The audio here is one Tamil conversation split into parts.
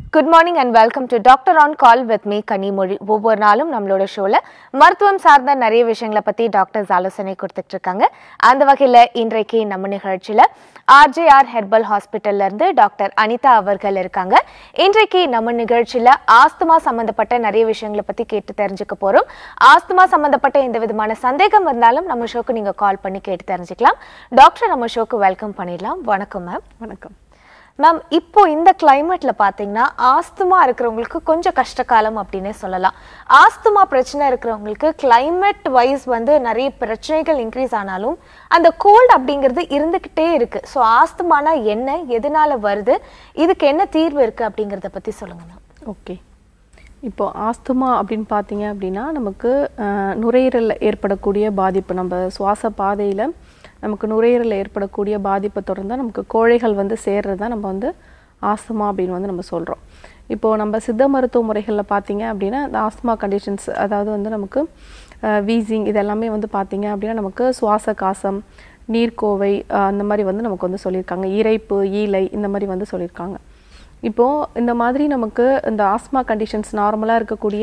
Good morning and welcome to doctor on call with me Kanimozhi ஒவ்வொரு நாளும் நம்மளோட ஷோல மருத்துவம் சார்ந்த நிறைய விஷயங்களை பத்தி டாக்டர்ஸ் ஆலோசனை கொடுத்துட்டு இருக்காங்க அந்த வகையில இன்றைக்கு நம்ம நிகழ்ச்சியில ஆர்ஜேஆர் ஹெர்பல் ஹாஸ்பிட்டல்ல இருந்து டாக்டர் அனிதா அவர்கள் இருக்காங்க இன்றைக்கு நம்ம நிகழ்ச்சியில ஆஸ்துமா சம்பந்தப்பட்ட நிறைய விஷயங்களை பத்தி கேட்டு தெரிஞ்சுக்க போறோம் ஆஸ்துமா சம்பந்தப்பட்ட எந்த விதமான சந்தேகம் இருந்தாலும் நம்ம ஷோக்கு நீங்க கால் பண்ணி கேட்டு தெரிஞ்சுக்கலாம் டாக்டர் நம்ம ஷோக்கு வெல்கம் பண்ணிடலாம் வணக்கம் மேம் வணக்கம் மேம் இப்போ இந்த கிளைமேட்ல பாத்தீங்கன்னா ஆஸ்துமா இருக்கிறவங்களுக்கு கொஞ்சம் கஷ்டகாலம் அப்படின்னே சொல்லலாம் ஆஸ்துமா பிரச்சனை இருக்கிறவங்களுக்கு கிளைமேட் வைஸ் வந்து நிறைய பிரச்சனைகள் இன்க்ரீஸ் ஆனாலும் அந்த கோல்டு அப்படிங்கிறது இருந்துகிட்டே இருக்கு ஸோ ஆஸ்துமானா என்ன எதனால வருது இதுக்கு என்ன தீர்வு இருக்கு அப்படிங்கறத பத்தி சொல்லுங்க மேம் ஓகே இப்போ ஆஸ்துமா அப்படின்னு பார்த்தீங்க அப்படின்னா நமக்கு அஹ், நுரையீரலில் ஏற்படக்கூடிய பாதிப்பு நம்ம சுவாச பாதையில் நமக்கு நுரையீரலில் ஏற்படக்கூடிய பாதிப்பை தொடர்ந்து நமக்கு கோழைகள் வந்து சேர்றது தான் நம்ம வந்து ஆஸ்துமா அப்படின்னு வந்து நம்ம சொல்கிறோம் இப்போது நம்ம சித்த மருத்துவ முறைகளில் பார்த்தீங்க அப்படின்னா இந்த ஆஸ்துமா கண்டிஷன்ஸ் அதாவது வந்து நமக்கு வீசிங் இதெல்லாமே வந்து பார்த்தீங்க அப்படின்னா நமக்கு சுவாச காசம் நீர்க்கோவை அஹ், அந்த மாதிரி வந்து நமக்கு வந்து சொல்லியிருக்காங்க இரைப்பு ஈலை இந்த மாதிரி வந்து சொல்லியிருக்காங்க இப்போது இந்த மாதிரி நமக்கு இந்த ஆஸ்மா கண்டிஷன்ஸ் நார்மலாக இருக்கக்கூடிய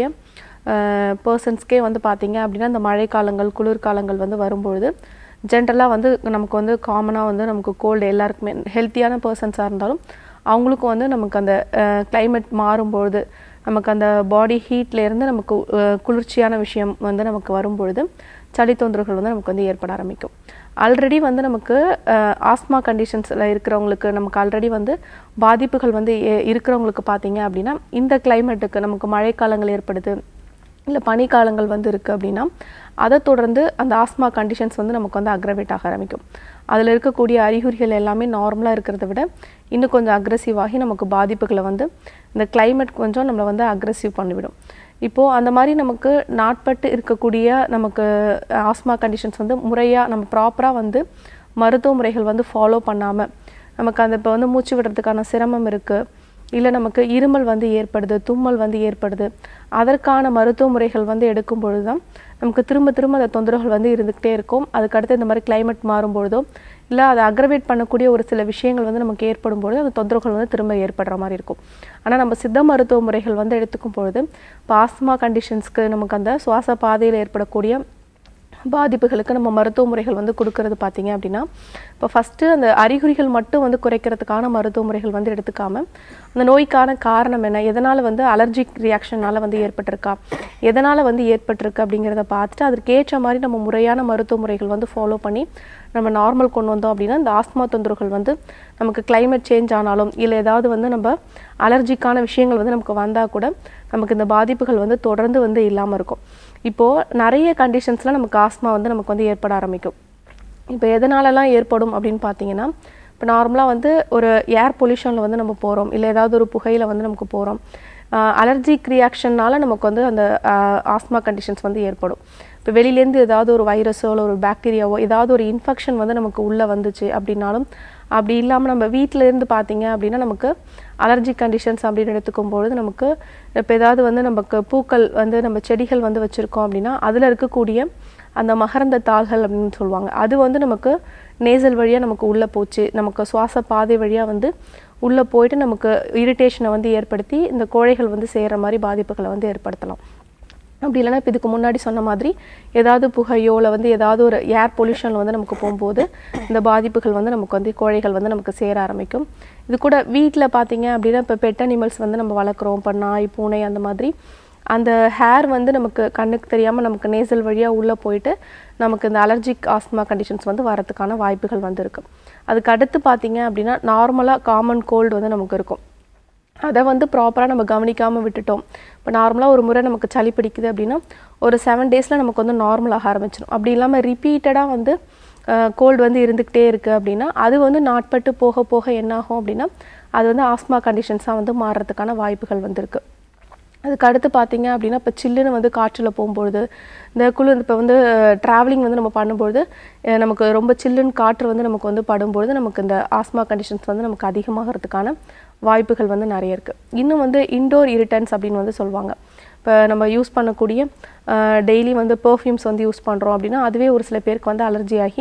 பர்சன்ஸ்க்கே வந்து பார்த்தீங்க அப்படின்னா இந்த மழைக்காலங்கள் குளிர்காலங்கள் வந்து வரும்பொழுது ஜென்ரலாக வந்து நமக்கு வந்து காமனாக வந்து நமக்கு கோல்டு எல்லாருக்குமே ஹெல்த்தியான பர்சன்ஸாக இருந்தாலும் அவங்களுக்கும் வந்து நமக்கு அந்த climate மாறும்பொழுது நமக்கு அந்த பாடி இருந்து நமக்கு அஹ், குளிர்ச்சியான விஷயம் வந்து நமக்கு வரும்பொழுது சளி தொந்தரவுகள் வந்து நமக்கு வந்து ஏற்பட ஆரம்பிக்கும் ஆல்ரெடி வந்து நமக்கு ஆஸ்மா கண்டிஷன்ஸில் இருக்கிறவங்களுக்கு நமக்கு ஆல்ரெடி வந்து பாதிப்புகள் வந்து ஏ- இருக்கிறவங்களுக்கு பார்த்தீங்க அப்படின்னா இந்த கிளைமேட்டுக்கு நமக்கு மழைக்காலங்கள் ஏற்படுது இல்லை பனிக்காலங்கள் வந்து இருக்குது அப்படின்னா அதை தொடர்ந்து அந்த ஆஸ்மா கண்டிஷன்ஸ் வந்து நமக்கு வந்து அக்ரவேட் ஆக ஆரம்பிக்கும் அதில் இருக்கக்கூடிய அறிகுறிகள் எல்லாமே நார்மலாக இருக்கிறத விட இன்னும் கொஞ்சம் அக்ரெசிவ் ஆகி நமக்கு பாதிப்புகளை வந்து இந்த climate கொஞ்சம் நம்மளை வந்து அக்ரெசிவ் பண்ணிவிடும் இப்போது அந்த மாதிரி நமக்கு நாட்பட்டு இருக்கக்கூடிய நமக்கு ஆஸ்மா கண்டிஷன்ஸ் வந்து முறையாக நம்ம ப்ராப்பராக வந்து மருத்துவ முறைகள் வந்து ஃபாலோ பண்ணாமல் நமக்கு அந்த இப்போ வந்து மூச்சு விடுறதுக்கான சிரமம் இருக்குது இல்லை நமக்கு இருமல் வந்து ஏற்படுது தும்மல் வந்து ஏற்படுது அதற்கான மருத்துவ முறைகள் வந்து எடுக்கும் பொழுது தான் நமக்கு திரும்ப திரும்ப அந்த தொந்தரவுகள் வந்து இருந்துக்கிட்டே இருக்கும் அதுக்கடுத்து இந்த மாதிரி climate மாறும்பொழுதோ இல்லை அதை அக்ரவேட் பண்ணக்கூடிய ஒரு சில விஷயங்கள் வந்து நமக்கு ஏற்படும் பொழுது அந்த தொந்தரவுகள் வந்து திரும்ப ஏற்படுற மாதிரி இருக்கும் ஆனால் நம்ம சித்த மருத்துவ முறைகள் வந்து எடுத்துக்கும் பொழுது இப்போ ஆஸ்மா கண்டிஷன்ஸ்க்கு நமக்கு அந்த சுவாச பாதையில் ஏற்படக்கூடிய பாதிப்புகளுக்கு நம்ம மருத்துவ முறைகள் வந்து கொடுக்கறது பார்த்தீங்க அப்படின்னா இப்போ ஃபஸ்ட்டு அந்த அறிகுறிகள் மட்டும் வந்து குறைக்கிறதுக்கான மருத்துவ முறைகள் வந்து எடுத்துக்காம அந்த நோய்க்கான காரணம் என்ன எதனால் வந்து அலர்ஜிக் ரியாக்ஷனால் வந்து ஏற்பட்டிருக்கா எதனால் வந்து ஏற்பட்டிருக்கு அப்படிங்கிறத பார்த்துட்டு அதற்கேற்ற மாதிரி நம்ம முறையான மருத்துவ முறைகள் வந்து ஃபாலோ பண்ணி நம்ம நார்மல் கொண்டு வந்தோம் அப்படின்னா இந்த ஆஸ்மா தொந்தரவுகள் வந்து நமக்கு climate சேஞ்ச் ஆனாலும் இல்லை ஏதாவது வந்து நம்ம அலர்ஜிக்கான விஷயங்கள் வந்து நமக்கு வந்தால் கூட நமக்கு இந்த பாதிப்புகள் வந்து தொடர்ந்து வந்து இல்லாமல் இருக்கும் இப்போது நிறைய கண்டிஷன்ஸில் நமக்கு ஆஸ்மா வந்து நமக்கு வந்து ஏற்பட ஆரம்பிக்கும் இப்போ எதனாலலாம் ஏற்படும் அப்படின்னு பார்த்தீங்கன்னா இப்போ நார்மலாக வந்து ஒரு ஏர் பொல்யூஷனில் வந்து நம்ம போகிறோம் இல்லை ஏதாவது ஒரு புகையில் வந்து நமக்கு போகிறோம் அலர்ஜிக் ரியாக்ஷன்னால நமக்கு வந்து அந்த ஆஸ்மா கண்டிஷன்ஸ் வந்து ஏற்படும் இப்போ வெளியிலேருந்து ஏதாவது ஒரு வைரஸோ இல்லை ஒரு பாக்டீரியாவோ ஏதாவது ஒரு இன்ஃபெக்ஷன் வந்து நமக்கு உள்ளே வந்துச்சு அப்படின்னாலும் அப்படி இல்லாமல் நம்ம வீட்டில இருந்து பார்த்தீங்க அப்படின்னா நமக்கு அலர்ஜிக் கண்டிஷன்ஸ் அப்படின்னு எடுத்துக்கும் பொழுது நமக்கு இப்போ ஏதாவது வந்து நமக்கு பூக்கள் வந்து நம்ம செடிகள் வந்து வச்சுருக்கோம் அப்படின்னா அதில் இருக்கக்கூடிய அந்த மகரந்த தாள்கள் அப்படின்னு சொல்லுவாங்க அது வந்து நமக்கு நேசல் வழியாக நமக்கு உள்ளே போச்சு நமக்கு சுவாச பாதை வழியாக வந்து உள்ளே போயிட்டு நமக்கு இரிட்டேஷனை வந்து ஏற்படுத்தி இந்த கோழைகள் வந்து செய்கிற மாதிரி பாதிப்புகளை வந்து ஏற்படுத்தலாம் அப்படி இல்லைன்னா இப்போ இதுக்கு முன்னாடி சொன்ன மாதிரி ஏதாவது புகையோ இல்லை வந்து ஏதாவது ஒரு ஏர் பொல்யூஷனில் வந்து நமக்கு போகும்போது இந்த பாதிப்புகள் வந்து நமக்கு வந்து கோழைகள் வந்து நமக்கு சேர ஆரம்பிக்கும் இது கூட வீட்டில் பார்த்தீங்க அப்படின்னா இப்போ பெட் அனிமல்ஸ் வந்து நம்ம வளர்க்குறோம் இப்போ நாய் பூனை அந்த மாதிரி அந்த ஹேர் வந்து நமக்கு கண்ணுக்கு தெரியாமல் நமக்கு நேசல் வழியாக உள்ளே போயிட்டு நமக்கு இந்த அலர்ஜிக் ஆஸ்மா கண்டிஷன்ஸ் வந்து வரதுக்கான வாய்ப்புகள் வந்து இருக்கு அதுக்கு அடுத்து பார்த்தீங்க அப்படின்னா நார்மலாக காமன் கோல்டு வந்து நமக்கு இருக்கும் அதை வந்து ப்ராப்பராக நம்ம கவனிக்காமல் விட்டுட்டோம் இப்போ நார்மலாக ஒரு முறை நமக்கு சளி பிடிக்குது அப்படின்னா ஒரு செவன் டேஸில் நமக்கு வந்து நார்மலாக ஆரம்பிச்சிடும் அப்படி இல்லாமல் ரிப்பீட்டடாக வந்து கோல்டு வந்து இருந்துக்கிட்டே இருக்குது அப்படின்னா அது வந்து நாட்பட்டு போக போக என்ன ஆகும் அப்படின்னா அது வந்து ஆஸ்மா கண்டிஷன்ஸாக வந்து மாறுறதுக்கான வாய்ப்புகள் வந்து இருக்கு அதுக்கு அடுத்து பார்த்தீங்க அப்படின்னா இப்போ சில்லுன்னு வந்து காற்றில் போகும்பொழுது இந்த குளிர் இப்போ வந்து ட்ராவலிங் வந்து நம்ம பண்ணும்பொழுது அஹ் நமக்கு ரொம்ப சில்லுன்னு காற்று வந்து நமக்கு வந்து படும்பொழுது நமக்கு இந்த ஆஸ்மா கண்டிஷன்ஸ் வந்து நமக்கு அதிகமாகிறதுக்கான வாய்ப்புகள் வந்து நிறைய இருக்குது இன்னும் வந்து இன்டோர் இரிட்டன்ஸ் அப்படின்னு வந்து சொல்லுவாங்க இப்போ நம்ம யூஸ் பண்ணக்கூடிய டெய்லி வந்து பெர்ஃப்யூம்ஸ் வந்து யூஸ் பண்ணுறோம் அப்படின்னா அதுவே ஒரு சில பேருக்கு வந்து அலர்ஜி ஆகி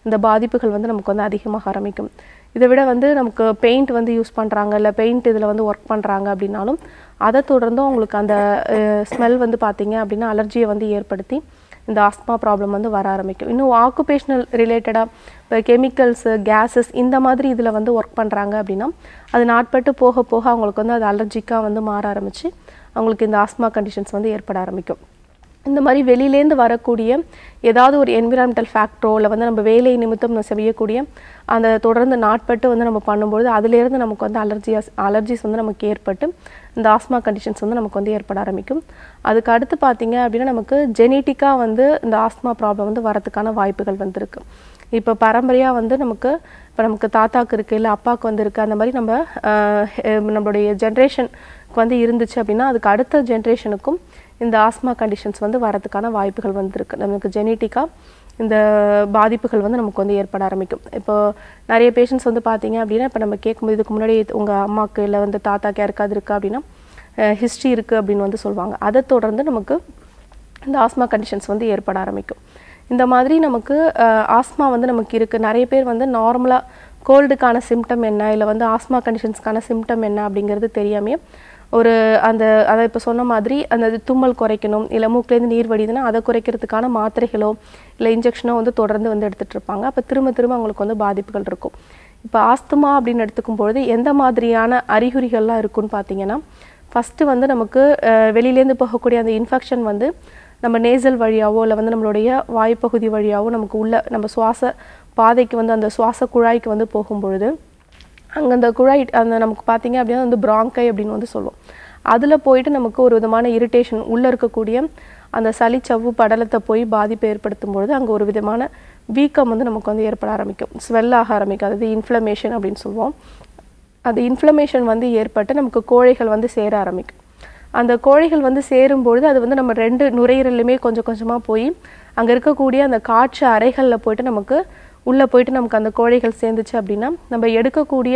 இந்த பாதிப்புகள் வந்து நமக்கு வந்து அதிகமாக ஆரம்பிக்கும் இதை விட வந்து நமக்கு பெயிண்ட் வந்து யூஸ் பண்ணுறாங்க இல்லை பெயிண்ட் இதில் வந்து ஒர்க் பண்ணுறாங்க அப்படின்னாலும் அதை தொடர்ந்தும் அவங்களுக்கு அந்த ஸ்மெல் வந்து பார்த்தீங்க அப்படின்னா அலர்ஜியை வந்து ஏற்படுத்தி இந்த ஆஸ்மா ப்ராப்ளம் வந்து வர ஆரம்பிக்கும் இன்னும் ஆக்குபேஷனல் ரிலேட்டடாக இப்போ கெமிக்கல்ஸு கேஸஸ் இந்த மாதிரி இதில் வந்து ஒர்க் பண்ணுறாங்க அப்படின்னா அது நாட்பட்டு போக போக அவங்களுக்கு வந்து அது அலர்ஜிக்காக வந்து மாற ஆரம்பித்து அவங்களுக்கு இந்த ஆஸ்மா கண்டிஷன்ஸ் வந்து ஏற்பட ஆரம்பிக்கும் இந்த மாதிரி வெளியிலேருந்து வரக்கூடிய ஏதாவது ஒரு என்விரான்மெண்டல் ஃபேக்டரோ இல்லை வந்து நம்ம வேலை நிமித்தம் நம்ம செய்யக்கூடிய அந்த தொடர்ந்து நாட்பட்டு வந்து நம்ம பண்ணும்பொழுது அதுலேருந்து நமக்கு வந்து அலர்ஜியாஸ் அலர்ஜிஸ் வந்து நமக்கு ஏற்பட்டு இந்த ஆஸ்மா கண்டிஷன்ஸ் வந்து நமக்கு வந்து ஏற்பட ஆரம்பிக்கும் அதுக்கு அடுத்து பார்த்தீங்க அப்படின்னா நமக்கு ஜெனட்டிக்காக வந்து இந்த ஆஸ்மா ப்ராப்ளம் வந்து வரதுக்கான வாய்ப்புகள் வந்திருக்கு இப்போ பரம்பரையாக வந்து நமக்கு இப்போ நமக்கு தாத்தாக்கு இருக்குது இல்லை அப்பாவுக்கு வந்து இருக்குது அந்த மாதிரி நம்ம ஆஹ், அஹ், நம்மளுடைய ஜென்ரேஷனுக்கு வந்து இருந்துச்சு அப்படின்னா அதுக்கு அடுத்த ஜென்ரேஷனுக்கும் இந்த ஆஸ்மா கண்டிஷன்ஸ் வந்து வரதுக்கான வாய்ப்புகள் வந்திருக்கு நமக்கு ஜெனட்டிக்காக இந்த பாதிப்புகள் வந்து நமக்கு வந்து ஏற்பட ஆரம்பிக்கும் இப்போ நிறைய பேஷண்ட்ஸ் வந்து பார்த்தீங்க அப்படின்னா இப்போ நம்ம கேட்கும்போது இதுக்கு முன்னாடி உங்கள் அம்மாவுக்கு இல்லை வந்து தாத்தாக்கு யாருக்காவது இருக்கா அப்படின்னா ஹிஸ்ட்ரி இருக்குது அப்படின்னு வந்து சொல்லுவாங்க அதை தொடர்ந்து நமக்கு இந்த ஆஸ்மா கண்டிஷன்ஸ் வந்து ஏற்பட ஆரம்பிக்கும் இந்த மாதிரி நமக்கு ஆஸ்மா வந்து நமக்கு இருக்குது நிறைய பேர் வந்து நார்மலாக கோல்டுக்கான சிம்டம் என்ன இல்லை வந்து ஆஸ்மா கண்டிஷன்ஸ்க்கான சிம்டம் என்ன அப்படிங்கிறது தெரியாமே ஒரு அந்த அதை இப்போ சொன்ன மாதிரி அந்த இது தும்மல் குறைக்கணும் இல்லை மூக்குலேருந்து நீர் வடியுதுன்னா அதை குறைக்கிறதுக்கான மாத்திரைகளோ இல்லை இன்ஜெக்ஷனோ வந்து தொடர்ந்து வந்து எடுத்துகிட்டு இருப்பாங்க அப்போ திரும்ப திரும்ப அவங்களுக்கு வந்து பாதிப்புகள் இருக்கும் இப்போ ஆஸ்துமா அப்படின்னு எடுத்துக்கும் பொழுது எந்த மாதிரியான அறிகுறிகள்லாம் இருக்குன்னு பார்த்தீங்கன்னா ஃபஸ்ட்டு வந்து நமக்கு அஹ், வெளியிலேருந்து போகக்கூடிய அந்த இன்ஃபெக்ஷன் வந்து நம்ம நேசல் வழியாவோ இல்லை வந்து நம்மளுடைய வாய்ப்பகுதி வழியாவோ நமக்கு உள்ள நம்ம சுவாச பாதைக்கு வந்து அந்த சுவாச குழாய்க்கு வந்து போகும்பொழுது அங்கே அந்த குழாய் அந்த நமக்கு பார்த்தீங்க அப்படின்னா வந்து பிராங்கை அப்படின்னு வந்து சொல்லுவோம் அதில் போயிட்டு நமக்கு ஒரு விதமான இரிட்டேஷன் உள்ளே இருக்கக்கூடிய அந்த சளி சவ்வு படலத்தை போய் பாதிப்பை ஏற்படுத்தும் பொழுது அங்கே ஒரு விதமான வீக்கம் வந்து நமக்கு வந்து ஏற்பட ஆரம்பிக்கும் ஸ்வெல் ஆக ஆரம்பிக்கும் அதாவது இன்ஃப்ளமேஷன் அப்படின்னு சொல்லுவோம் அது இன்ஃப்ளமேஷன் வந்து ஏற்பட்டு நமக்கு கோழைகள் வந்து சேர ஆரம்பிக்கும் அந்த கோழைகள் வந்து சேரும்பொழுது அது வந்து நம்ம ரெண்டு நுரையீரலுமே கொஞ்சம் கொஞ்சமாக போய் அங்கே இருக்கக்கூடிய அந்த காற்று அறைகளில் போயிட்டு நமக்கு உள்ளே போயிட்டு நமக்கு அந்த கோழைகள் சேர்ந்துச்சு அப்படின்னா நம்ம எடுக்கக்கூடிய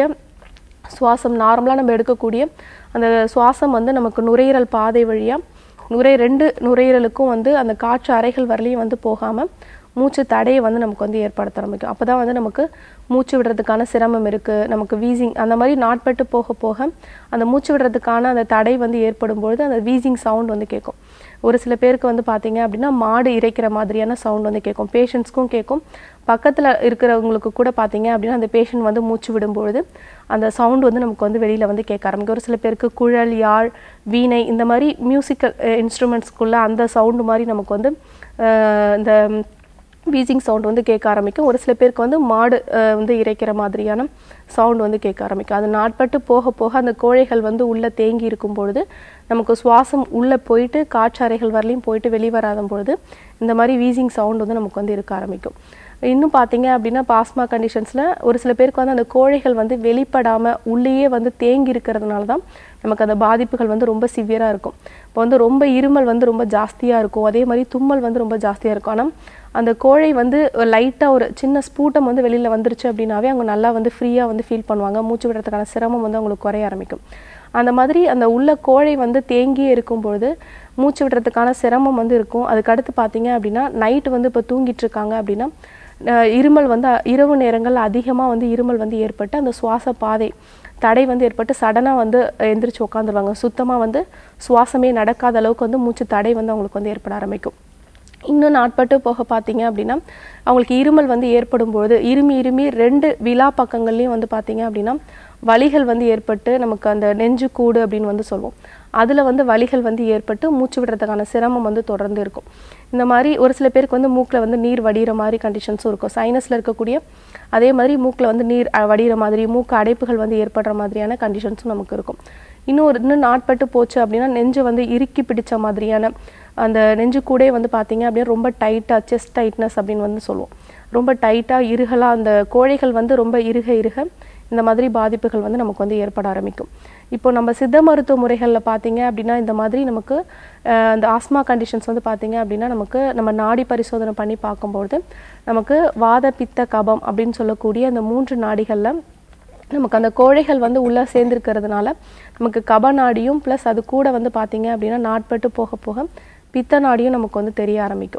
சுவாசம் நார்மலாக நம்ம எடுக்கக்கூடிய அந்த சுவாசம் வந்து நமக்கு நுரையீரல் பாதை வழியாக நுரை ரெண்டு நுரையீரலுக்கும் வந்து அந்த காற்று அறைகள் வரலையும் வந்து போகாமல் மூச்சு தடையை வந்து நமக்கு வந்து ஏற்படுத்த ஆரம்பிக்கும் அப்போ தான் வந்து நமக்கு மூச்சு விடுறதுக்கான சிரமம் இருக்குது நமக்கு வீசிங் அந்த மாதிரி நாட்பட்டு போக போக அந்த மூச்சு விடுறதுக்கான அந்த தடை வந்து ஏற்படும் பொழுது அந்த வீசிங் சவுண்ட் வந்து கேட்கும் ஒரு சில பேருக்கு வந்து பார்த்தீங்க அப்படின்னா மாடு இறைக்கிற மாதிரியான சவுண்ட் வந்து கேட்கும் பேஷண்ட்ஸ்க்கும் கேட்கும் பக்கத்தில் இருக்கிறவங்களுக்கு கூட பார்த்தீங்க அப்படின்னா அந்த பேஷண்ட் வந்து மூச்சு விடும்பொழுது அந்த சவுண்ட் வந்து நமக்கு வந்து வெளியில் வந்து கேட்க ஆரம்பிக்கும் ஒரு சில பேருக்கு குழல் யாழ் வீணை இந்த மாதிரி மியூசிக்கல் இன்ஸ்ட்ருமெண்ட்ஸ்க்குள்ள அந்த சவுண்டு மாதிரி நமக்கு வந்து அஹ், இந்த வீசிங் சவுண்ட் வந்து கேட்க ஆரம்பிக்கும் ஒரு சில பேருக்கு வந்து மாடு அஹ், வந்து இறைக்கிற மாதிரியான சவுண்ட் வந்து கேட்க ஆரம்பிக்கும் அது நாட்பட்டு போக போக அந்த கோழைகள் வந்து உள்ளே தேங்கி இருக்கும் பொழுது நமக்கு சுவாசம் உள்ளே போயிட்டு காற்றறைகள் வரலையும் போயிட்டு வெளிவராத பொழுது இந்த மாதிரி வீசிங் சவுண்ட் வந்து நமக்கு வந்து இருக்க ஆரம்பிக்கும் இன்னும் பார்த்தீங்க அப்படின்னா பாஸ்மா கண்டிஷன்ஸில் ஒரு சில பேருக்கு வந்து அந்த கோழைகள் வந்து வெளிப்படாமல் உள்ளேயே வந்து தேங்கி இருக்கிறதுனால தான் நமக்கு அந்த பாதிப்புகள் வந்து ரொம்ப சிவியராக இருக்கும் இப்போ வந்து ரொம்ப இருமல் வந்து ரொம்ப ஜாஸ்தியாக இருக்கும் அதே மாதிரி தும்மல் வந்து ரொம்ப ஜாஸ்தியாக இருக்கும் ஆனால் அந்த கோழை வந்து லைட்டாக ஒரு சின்ன ஸ்பூட்டம் வந்து வெளியில் வந்துருச்சு அப்படின்னாவே அவங்க நல்லா வந்து ஃப்ரீயாக வந்து ஃபீல் பண்ணுவாங்க மூச்சு விடுறதுக்கான சிரமம் வந்து அவங்களுக்கு குறைய ஆரம்பிக்கும் அந்த மாதிரி அந்த உள்ள கோழை வந்து தேங்கியே இருக்கும் பொழுது மூச்சு விடுறதுக்கான சிரமம் வந்து இருக்கும் அதுக்கு அடுத்து பார்த்தீங்க அப்படின்னா நைட்டு வந்து இப்போ தூங்கிட்டு இருக்காங்க அப்படின்னா அஹ் இருமல் வந்து அ- இரவு நேரங்கள்ல அதிகமாக வந்து இருமல் வந்து ஏற்பட்டு அந்த சுவாச பாதை தடை வந்து ஏற்பட்டு சடனாக வந்து எந்திரிச்சு உட்காந்துருவாங்க சுத்தமாக வந்து சுவாசமே நடக்காத அளவுக்கு வந்து மூச்சு தடை வந்து அவங்களுக்கு வந்து ஏற்பட ஆரம்பிக்கும் இன்னும் நாட்பட்டு போக பார்த்தீங்க அப்படின்னா அவங்களுக்கு இருமல் வந்து ஏற்படும் பொழுது இருமி இருமி ரெண்டு விழா பக்கங்கள்லையும் வந்து பார்த்தீங்க அப்படின்னா வலிகள் வந்து ஏற்பட்டு நமக்கு அந்த நெஞ்சு கூடு அப்படின்னு வந்து சொல்லுவோம் அதில் வந்து வலிகள் வந்து ஏற்பட்டு மூச்சு விடுறதுக்கான சிரமம் வந்து தொடர்ந்து இருக்கும் இந்த மாதிரி ஒரு சில பேருக்கு வந்து மூக்கில் வந்து நீர் வடிகிற மாதிரி கண்டிஷன்ஸும் இருக்கும் சைனஸில் இருக்கக்கூடிய அதே மாதிரி மூக்கில் வந்து நீர் அ- வடிகிற மாதிரி மூக்கு அடைப்புகள் வந்து ஏற்படுற மாதிரியான கண்டிஷன்ஸும் நமக்கு இருக்கும் இன்னும் ஒரு இன்னும் நாட்பட்டு போச்சு அப்படின்னா நெஞ்சு வந்து இறுக்கி பிடிச்ச மாதிரியான அந்த நெஞ்சு கூடே வந்து பார்த்தீங்க அப்படின்னா ரொம்ப டைட்டாக செஸ்ட் டைட்னஸ் அப்படின்னு வந்து சொல்லுவோம் ரொம்ப டைட்டாக இருகலாக அந்த கோழைகள் வந்து ரொம்ப இறுக இறுக இந்த மாதிரி பாதிப்புகள் வந்து நமக்கு வந்து ஏற்பட ஆரம்பிக்கும் இப்போ நம்ம சித்த மருத்துவ முறைகளில் பார்த்தீங்க அப்படின்னா இந்த மாதிரி நமக்கு அஹ், இந்த ஆஸ்மா கண்டிஷன்ஸ் வந்து பார்த்தீங்க அப்படின்னா நமக்கு நம்ம நாடி பரிசோதனை பண்ணி பார்க்கும்பொழுது நமக்கு வாத பித்த கபம் அப்படின்னு சொல்லக்கூடிய அந்த மூன்று நாடிகளில் நமக்கு அந்த கோழைகள் வந்து உள்ளே சேர்ந்துருக்கிறதுனால நமக்கு கப நாடியும் ப்ளஸ் அது கூட வந்து பார்த்தீங்க அப்படின்னா நாட்பட்டு போக போக பித்த நாடியும் நமக்கு வந்து தெரிய ஆரம்பிக்கும்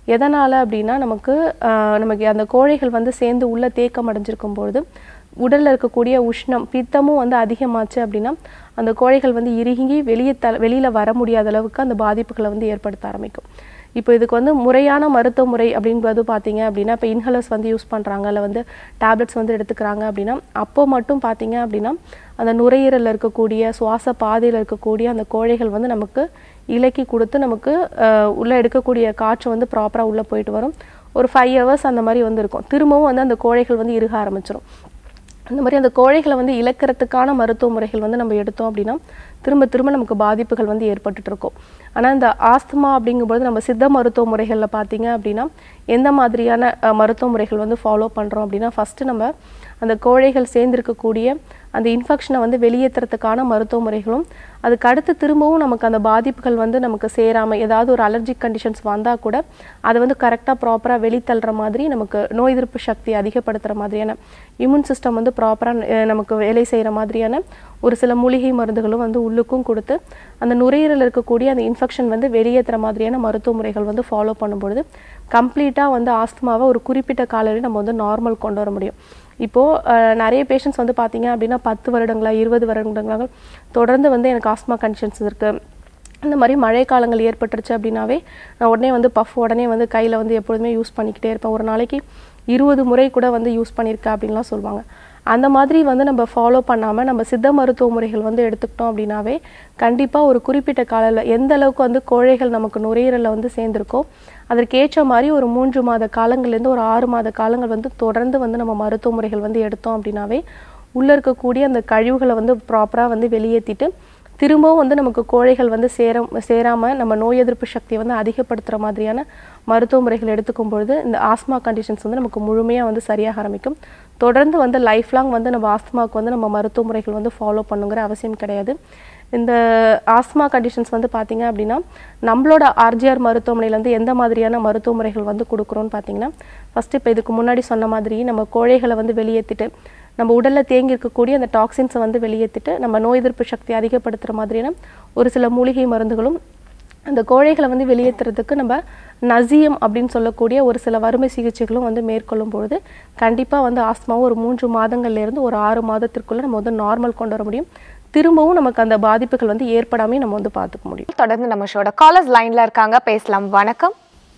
எதனால் அப்படின்னா நமக்கு ஆஹ், நமக்கு அந்த கோழைகள் வந்து சேர்ந்து உள்ள தேக்கம் அடைஞ்சிருக்கும் பொழுது உடலில் இருக்கக்கூடிய உஷ்ணம் பித்தமும் வந்து அதிகமாச்சு அப்படின்னா அந்த கோழைகள் வந்து இறுகி வெளியே த வெளியில் வர முடியாத அளவுக்கு அந்த பாதிப்புகளை வந்து ஏற்படுத்த ஆரம்பிக்கும் இப்போ இதுக்கு வந்து முறையான மருத்துவ முறை அப்படிங்கிறது பார்த்தீங்க அப்படின்னா இப்போ இன்ஹலர்ஸ் வந்து யூஸ் பண்ணுறாங்க இல்லை வந்து டேப்லெட்ஸ் வந்து எடுத்துக்கிறாங்க அப்படின்னா அப்போ மட்டும் பார்த்தீங்க அப்படின்னா அந்த நுரையீரலில் இருக்கக்கூடிய சுவாச பாதையில் இருக்கக்கூடிய அந்த கோழைகள் வந்து நமக்கு இலக்கி கொடுத்து நமக்கு அஹ், உள்ள எடுக்கக்கூடிய காற்று வந்து ப்ராப்பராக உள்ளே போயிட்டு வரும் ஒரு ஃபைவ் ஹவர்ஸ் அந்த மாதிரி வந்து இருக்கும் திரும்பவும் வந்து அந்த கோழைகள் வந்து இறுக ஆரம்பிச்சிடும் அந்த மாதிரி அந்த கோழைகளை வந்து இழக்கிறதுக்கான மருத்துவ முறைகள் வந்து நம்ம எடுத்தோம் அப்படின்னா திரும்ப திரும்ப நமக்கு பாதிப்புகள் வந்து ஏற்பட்டுட்டு இருக்கும் ஆனால் இந்த ஆஸ்துமா அப்படிங்கும்போது நம்ம சித்த மருத்துவ முறைகளில் பார்த்தீங்க அப்படின்னா எந்த மாதிரியான அஹ், மருத்துவ முறைகள் வந்து ஃபாலோ பண்ணுறோம் அப்படின்னா ஃபஸ்ட்டு நம்ம அந்த கோழைகள் சேர்ந்திருக்கக்கூடிய அந்த இன்ஃபெக்ஷனை வந்து வெளியேற்றுறதுக்கான மருத்துவ முறைகளும் அதுக்கு அடுத்து திரும்பவும் நமக்கு அந்த பாதிப்புகள் வந்து நமக்கு சேராமல் ஏதாவது ஒரு அலர்ஜிக் கண்டிஷன்ஸ் வந்தால் கூட அதை வந்து கரெக்டாக ப்ராப்பராக வெளித்தள்ளுற மாதிரி நமக்கு நோய் எதிர்ப்பு சக்தி அதிகப்படுத்துகிற மாதிரியான இம்யூன் சிஸ்டம் வந்து ப்ராப்பராக நமக்கு வேலை செய்கிற மாதிரியான ஒரு சில மூலிகை மருந்துகளும் வந்து உள்ளுக்கும் கொடுத்து அந்த நுரையீரலில் இருக்கக்கூடிய அந்த இன்ஃபெக்ஷன் வந்து வெளியேற்றுற மாதிரியான மருத்துவ முறைகள் வந்து ஃபாலோ பண்ணும்பொழுது கம்ப்ளீட்டாக வந்து ஆஸ்துமாவை ஒரு குறிப்பிட்ட காலையில் நம்ம வந்து நார்மல் கொண்டு வர முடியும் இப்போது நிறைய பேஷண்ட்ஸ் வந்து பார்த்தீங்க அப்படின்னா பத்து வருடங்களா இருபது வருடங்களாக தொடர்ந்து வந்து எனக்கு ஆஸ்மா கண்டிஷன்ஸ் இருக்குது இந்த மாதிரி மழை காலங்கள் ஏற்பட்டுருச்சு அப்படின்னாவே நான் உடனே வந்து பஃப் உடனே வந்து கையில் வந்து எப்பொழுதுமே யூஸ் பண்ணிக்கிட்டே இருப்பேன் ஒரு நாளைக்கு இருபது முறை கூட வந்து யூஸ் பண்ணியிருக்கேன் அப்படின்லாம் சொல்லுவாங்க அந்த மாதிரி வந்து நம்ம ஃபாலோ பண்ணாமல் நம்ம சித்த மருத்துவ முறைகள் வந்து எடுத்துக்கிட்டோம் அப்படின்னாவே கண்டிப்பாக ஒரு குறிப்பிட்ட காலையில் எந்த அளவுக்கு வந்து கோழைகள் நமக்கு நுரையீரலில் வந்து சேர்ந்துருக்கோ அதற்கேற்ற மாதிரி ஒரு மூன்று மாத காலங்கள்லேருந்து ஒரு ஆறு மாத காலங்கள் வந்து தொடர்ந்து வந்து நம்ம மருத்துவ முறைகள் வந்து எடுத்தோம் அப்படின்னாவே உள்ளே இருக்கக்கூடிய அந்த கழிவுகளை வந்து ப்ராப்பராக வந்து வெளியேற்றிட்டு திரும்பவும் வந்து நமக்கு கோழைகள் வந்து சேர சேராமல் நம்ம நோய் எதிர்ப்பு சக்தியை வந்து அதிகப்படுத்துகிற மாதிரியான மருத்துவ முறைகள் எடுத்துக்கும் பொழுது இந்த ஆஸ்மா கண்டிஷன்ஸ் வந்து நமக்கு முழுமையாக வந்து சரியாக ஆரம்பிக்கும் தொடர்ந்து வந்து லைஃப் லாங் வந்து நம்ம ஆஸ்துமாவுக்கு வந்து நம்ம மருத்துவ முறைகள் வந்து ஃபாலோ பண்ணுங்கிற அவசியம் கிடையாது இந்த ஆஸ்மா கண்டிஷன்ஸ் வந்து பார்த்தீங்க அப்படின்னா நம்மளோட ஆர்ஜிஆர் மருத்துவமனையில இருந்து எந்த மாதிரியான மருத்துவ முறைகள் வந்து கொடுக்குறோன்னு பார்த்தீங்கன்னா ஃபஸ்ட்டு இப்போ இதுக்கு முன்னாடி சொன்ன மாதிரி நம்ம கோழைகளை வந்து வெளியேற்றிட்டு நம்ம உடலில் தேங்கி இருக்கக்கூடிய அந்த டாக்ஸின்ஸை வந்து வெளியேற்றிட்டு நம்ம நோய் எதிர்ப்பு சக்தி அதிகப்படுத்துகிற மாதிரியான ஒரு சில மூலிகை மருந்துகளும் அந்த கோழைகளை வந்து வெளியேற்றுறதுக்கு நம்ம நசியம் அப்படின்னு சொல்லக்கூடிய ஒரு சில வறுமை சிகிச்சைகளும் வந்து மேற்கொள்ளும் பொழுது கண்டிப்பாக வந்து ஆஸ்துமாவும் ஒரு மூன்று மாதங்கள்ல இருந்து ஒரு ஆறு மாதத்திற்குள்ள நம்ம வந்து நார்மல் கொண்டு வர முடியும் திரும்பவும் நமக்கு அந்த பாதிப்புகள் வந்து ஏற்படாமே நம்ம வந்து பார்த்துக்க முடியும் தொடர்ந்து நம்ம ஷோட காலர்ஸ் லைன்ல இருக்காங்க பேசலாம் வணக்கம்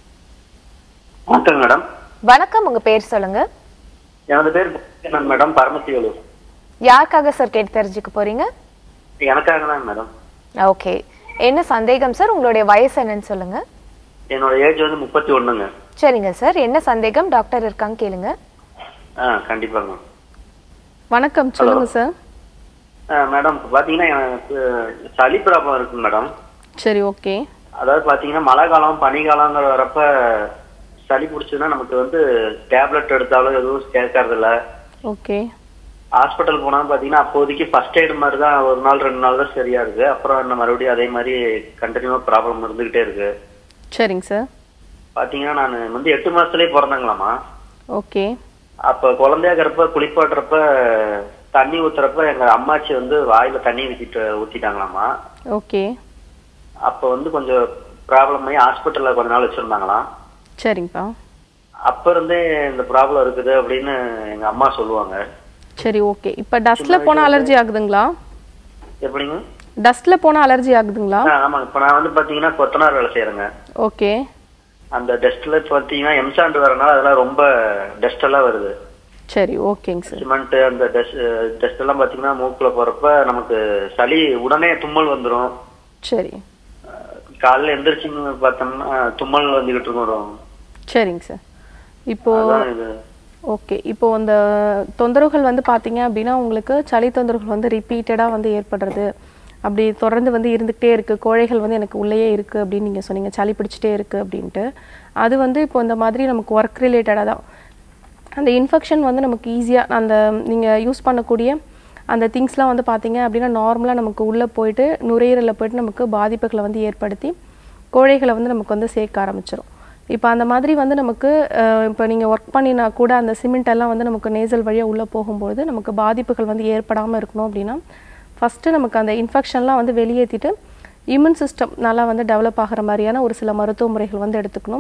வணக்கம் மேடம் வணக்கம் உங்க பேர் சொல்லுங்க எனது பேர் நான் மேடம் பரமசிவலூர் யாருக்காக சார் கேட்டு தெரிஞ்சுக்க போறீங்க எனக்காக தான் மேடம் ஓகே என்ன சந்தேகம் சார் உங்களுடைய வயசு என்னன்னு சொல்லுங்க என்னோட ஏஜ் வந்து முப்பத்தி ஒண்ணுங்க சரிங்க சார் என்ன சந்தேகம் டாக்டர் இருக்காங்க கேளுங்க ஆ கண்டிப்பாங்க வணக்கம் சொல்லுங்க சார் ஆ, மேடம் இப்ப பாத்தீங்கன்னா எனக்கு சளி ப்ராப்ளம் இருக்குங்க மேடம் சரி ஓகே அதாவது பாத்தீங்கன்னா மழை காலம் பனிக்காலங்கிற வரப்ப சளி பிடிச்சதுன்னா நமக்கு வந்து டேப்லெட் எடுத்தாலும் எதுவும் கேட்கறது இல்ல ஓகே ஹாஸ்பிட்டல் போனா பாத்தீங்கன்னா அப்போதைக்கு ஃபர்ஸ்ட் எய்டு மாதிரி தான் ஒரு நாள் ரெண்டு நாள் தான் சரியா இருக்கு அப்புறம் என்ன மறுபடியும் அதே மாதிரி கண்டினியூவா ப்ராப்ளம் இருந்துகிட்டே இருக்கு சரிங்க சார் பாத்தீங்கன்னா நான் வந்து எட்டு மாசத்துலயே பிறந்தங்களாமா ஓகே அப்ப குழந்தையா இருக்கிறப்ப குளிப்பாட்டுறப்ப தண்ணி ஊத்துறப்ப எங்க அம்மாச்சி வந்து வாயில தண்ணி ஊத்திட்டு ஊத்திட்டாங்களாமா ஓகே அப்ப வந்து கொஞ்சம் ப்ராப்ளம் ஆகி ஹாஸ்பிட்டல்ல கொஞ்ச நாள் வச்சிருந்தாங்களாம் சரிங்கப்பா அப்ப இருந்தே இந்த ப்ராப்ளம் இருக்குது அப்படின்னு எங்க அம்மா சொல்லுவாங்க சரி ஓகே இப்போ டஸ்ட்டில் போனால் அலர்ஜி ஆகுதுங்களா எப்படிங்க டஸ்ட்டில் போனால் அலர்ஜி ஆகுதுங்களா ஆ, ஆமாங்க இப்ப நான் வந்து பாத்தீங்கன்னா கொத்தனார் வேலை செய்யறேங்க ஓகே அந்த டஸ்ட்ல பாத்தீங்கன்னா எம்சாண்டு வரனால அதெல்லாம் ரொம்ப டஸ்ட் எல்லாம் வருது சரி ஓகேங்க சார் சிமெண்ட் அந்த டஸ்ட் டஸ்ட் எல்லாம் பாத்தீங்கன்னா மூக்குல போறப்ப நமக்கு சளி உடனே தும்மல் வந்துரும் சரி காலைல எந்திரிச்சுன்னு பார்த்தோம்னா தும்மல் வந்துகிட்டு இருக்கும் ஒரு சரிங்க சார் இப்போ அதான் இது ஓகே இப்போ அந்த தொந்தரவுகள் வந்து பார்த்தீங்க அப்படின்னா உங்களுக்கு சளி தொந்தரவுகள் வந்து ரிப்பீட்டடாக வந்து ஏற்படுறது அப்படி தொடர்ந்து வந்து இருந்துகிட்டே இருக்குது கோழைகள் வந்து எனக்கு உள்ளேயே இருக்குது அப்படின்னு நீங்கள் சொன்னீங்க சளி பிடிச்சிட்டே இருக்குது அப்படின்ட்டு அது வந்து இப்போ இந்த மாதிரி நமக்கு ஒர்க் ரிலேட்டடாக தான் அந்த இன்ஃபெக்ஷன் வந்து நமக்கு ஈஸியாக அந்த நீங்கள் யூஸ் பண்ணக்கூடிய அந்த திங்ஸ்லாம் வந்து பார்த்தீங்க அப்படின்னா நார்மலாக நமக்கு உள்ளே போயிட்டு நுரையீரலில் போயிட்டு நமக்கு பாதிப்புகளை வந்து ஏற்படுத்தி கோழைகளை வந்து நமக்கு வந்து சேர்க்க ஆரம்பிச்சிடும் இப்போ அந்த மாதிரி வந்து நமக்கு அஹ், இப்போ நீங்கள் ஒர்க் பண்ணினா கூட அந்த சிமெண்ட் எல்லாம் வந்து நமக்கு நேசல் வழியாக உள்ளே போகும்பொழுது நமக்கு பாதிப்புகள் வந்து ஏற்படாமல் இருக்கணும் அப்படின்னா ஃபஸ்ட்டு நமக்கு அந்த இன்ஃபெக்ஷன்லாம் வந்து வெளியேற்றிட்டு இம்யூன் சிஸ்டம் நல்லா வந்து டெவலப் ஆகிற மாதிரியான ஒரு சில மருத்துவ முறைகள் வந்து எடுத்துக்கணும்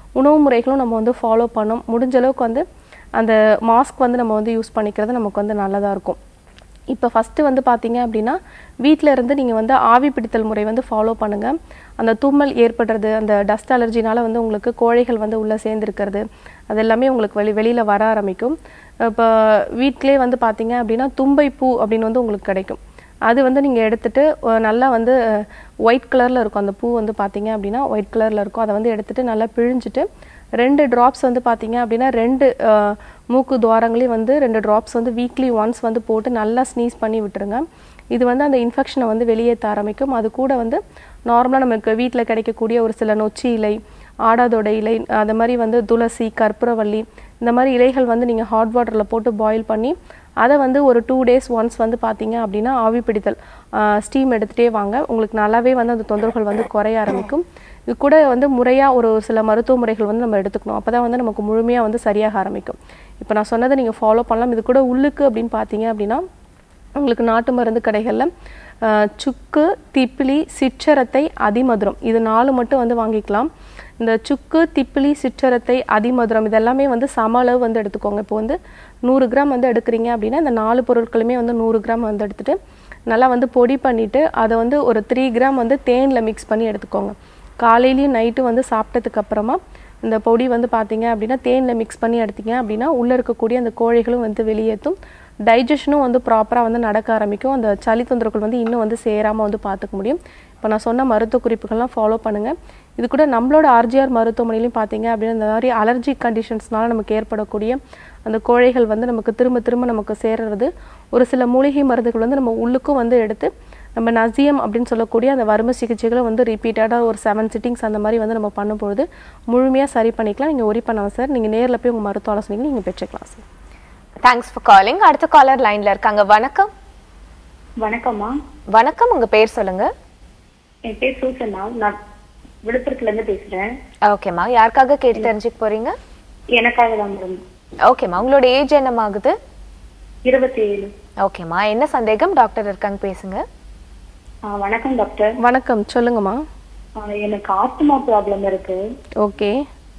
உணவு முறைகளும் நம்ம வந்து ஃபாலோ பண்ணோம் முடிஞ்ச அளவுக்கு வந்து அந்த மாஸ்க் வந்து நம்ம வந்து யூஸ் பண்ணிக்கிறது நமக்கு வந்து நல்லதாக இருக்கும் இப்போ ஃபஸ்ட்டு வந்து பார்த்தீங்க அப்படின்னா வீட்டில் இருந்து நீங்கள் வந்து ஆவி பிடித்தல் முறை வந்து ஃபாலோ பண்ணுங்கள் அந்த தும்மல் ஏற்படுறது அந்த டஸ்ட் அலர்ஜினால வந்து உங்களுக்கு கோழைகள் வந்து உள்ளே சேர்ந்துருக்கிறது அது எல்லாமே உங்களுக்கு வெளி வெளியில் வர ஆரம்பிக்கும் இப்போ வீட்டிலே வந்து பார்த்தீங்க அப்படின்னா தும்பை பூ அப்படின்னு வந்து உங்களுக்கு கிடைக்கும் அது வந்து நீங்கள் எடுத்துட்டு அஹ், நல்லா வந்து ஒயிட் கலரில் இருக்கும் அந்த பூ வந்து பார்த்தீங்க அப்படின்னா ஒயிட் கலரில் இருக்கும் அதை வந்து எடுத்துட்டு நல்லா பிழிஞ்சிட்டு ரெண்டு ட்ராப்ஸ் வந்து பார்த்தீங்க அப்படின்னா ரெண்டு அஹ், மூக்கு துவாரங்களையும் வந்து ரெண்டு ட்ராப்ஸ் வந்து வீக்லி ஒன்ஸ் வந்து போட்டு நல்லா ஸ்னீஸ் பண்ணி விட்டுருங்க இது வந்து அந்த இன்ஃபெக்ஷனை வந்து வெளியேற்ற ஆரம்பிக்கும் அது கூட வந்து நார்மலாக நமக்கு வீட்டில் கிடைக்கக்கூடிய ஒரு சில நொச்சி இலை ஆடாதோட இலை அது மாதிரி வந்து துளசி கற்பூரவள்ளி இந்த மாதிரி இலைகள் வந்து நீங்கள் ஹாட் வாட்டரில் போட்டு பாயில் பண்ணி அதை வந்து ஒரு டூ டேஸ் ஒன்ஸ் வந்து பார்த்தீங்க அப்படின்னா ஆவி பிடித்தல் ஸ்டீம் எடுத்துகிட்டே வாங்க உங்களுக்கு நல்லாவே வந்து அந்த தொந்தரவுகள் வந்து குறைய ஆரம்பிக்கும் இது கூட வந்து முறையாக ஒரு சில மருத்துவ முறைகள் வந்து நம்ம எடுத்துக்கணும் அப்போ தான் வந்து நமக்கு முழுமையாக வந்து சரியாக ஆரம்பிக்கும் இப்போ நான் சொன்னதை நீங்கள் ஃபாலோ பண்ணலாம் இது கூட உள்ளுக்கு அப்படின்னு பார்த்தீங்க அப்படின்னா உங்களுக்கு நாட்டு மருந்து கடைகளில் அஹ், சுக்கு திப்பிலி சிற்றரத்தை அதிமதுரம் இது நாலு மட்டும் வந்து வாங்கிக்கலாம் இந்த சுக்கு திப்பிலி சிற்றரத்தை அதிமதுரம் இதெல்லாமே வந்து சம அளவு வந்து எடுத்துக்கோங்க இப்போ வந்து நூறு கிராம் வந்து எடுக்கிறீங்க அப்படின்னா இந்த நாலு பொருட்களுமே வந்து நூறு கிராம் வந்து எடுத்துட்டு நல்லா வந்து பொடி பண்ணிவிட்டு அதை வந்து ஒரு த்ரீ கிராம் வந்து தேனில் மிக்ஸ் பண்ணி எடுத்துக்கோங்க காலையிலையும் நைட்டு வந்து சாப்பிட்டதுக்கு அப்புறமா இந்த பொடி வந்து பார்த்தீங்க அப்படின்னா தேனில் மிக்ஸ் பண்ணி எடுத்தீங்க அப்படின்னா உள்ளே இருக்கக்கூடிய அந்த கோழைகளும் வந்து வெளியேற்றும் டைஜஷனும் வந்து ப்ராப்பராக வந்து நடக்க ஆரம்பிக்கும் அந்த சளி தொந்தரவுகள் வந்து இன்னும் வந்து சேராமல் வந்து பார்த்துக்க முடியும் இப்போ நான் சொன்ன மருத்துவ குறிப்புகள்லாம் ஃபாலோ பண்ணுங்கள் இது கூட நம்மளோட ஆர்ஜிஆர் மருத்துவமனையிலையும் பார்த்தீங்க அப்படின்னா இந்த மாதிரி அலர்ஜி கண்டிஷன்ஸ்னால நமக்கு ஏற்படக்கூடிய அந்த கோழைகள் வந்து நமக்கு திரும்ப திரும்ப நமக்கு சேர்றது ஒரு சில மூலிகை மருந்துகள் வந்து நம்ம உள்ளுக்கும் வந்து எடுத்து நம்ம நசியம் அப்படின்னு சொல்லக்கூடிய அந்த வறுமை சிகிச்சைகளை வந்து ரிப்பீட்டடாக ஒரு செவன் சிட்டிங்ஸ் அந்த மாதிரி வந்து நம்ம பண்ணும்பொழுது முழுமையாக சரி பண்ணிக்கலாம் நீங்கள் ஒரி பண்ணாமல் சார் நீங்கள் நேரில் போய் உங்கள் மருத்துவ ஆலோசனைகளை நீங்கள் பெற்றுக்கலாம் சார் தேங்க்ஸ் ஃபார் காலிங் அடுத்த காலர் லைன்ல இருக்காங்க வணக்கம் வணக்கம்மா வணக்கம் உங்க பேர் சொல்லுங்க என் பேர் சூசனா நான் விழுப்புரத்துல இருந்து பேசுறேன் ஓகேம்மா யாருக்காக கேட்டு தெரிஞ்சுக்க போறீங்க எனக்காக தான் மேடம் ஓகேம்மா உங்களோட ஏஜ் என்னமாகுது இருபத்தி ஏழு ஓகேம்மா என்ன சந்தேகம் டாக்டர் இருக்காங்க பேசுங்க ஆ, வணக்கம் டாக்டர் வணக்கம் சொல்லுங்கம்மா ஆ, எனக்கு ஆஸ்துமா ப்ராப்ளம் இருக்கு ஓகே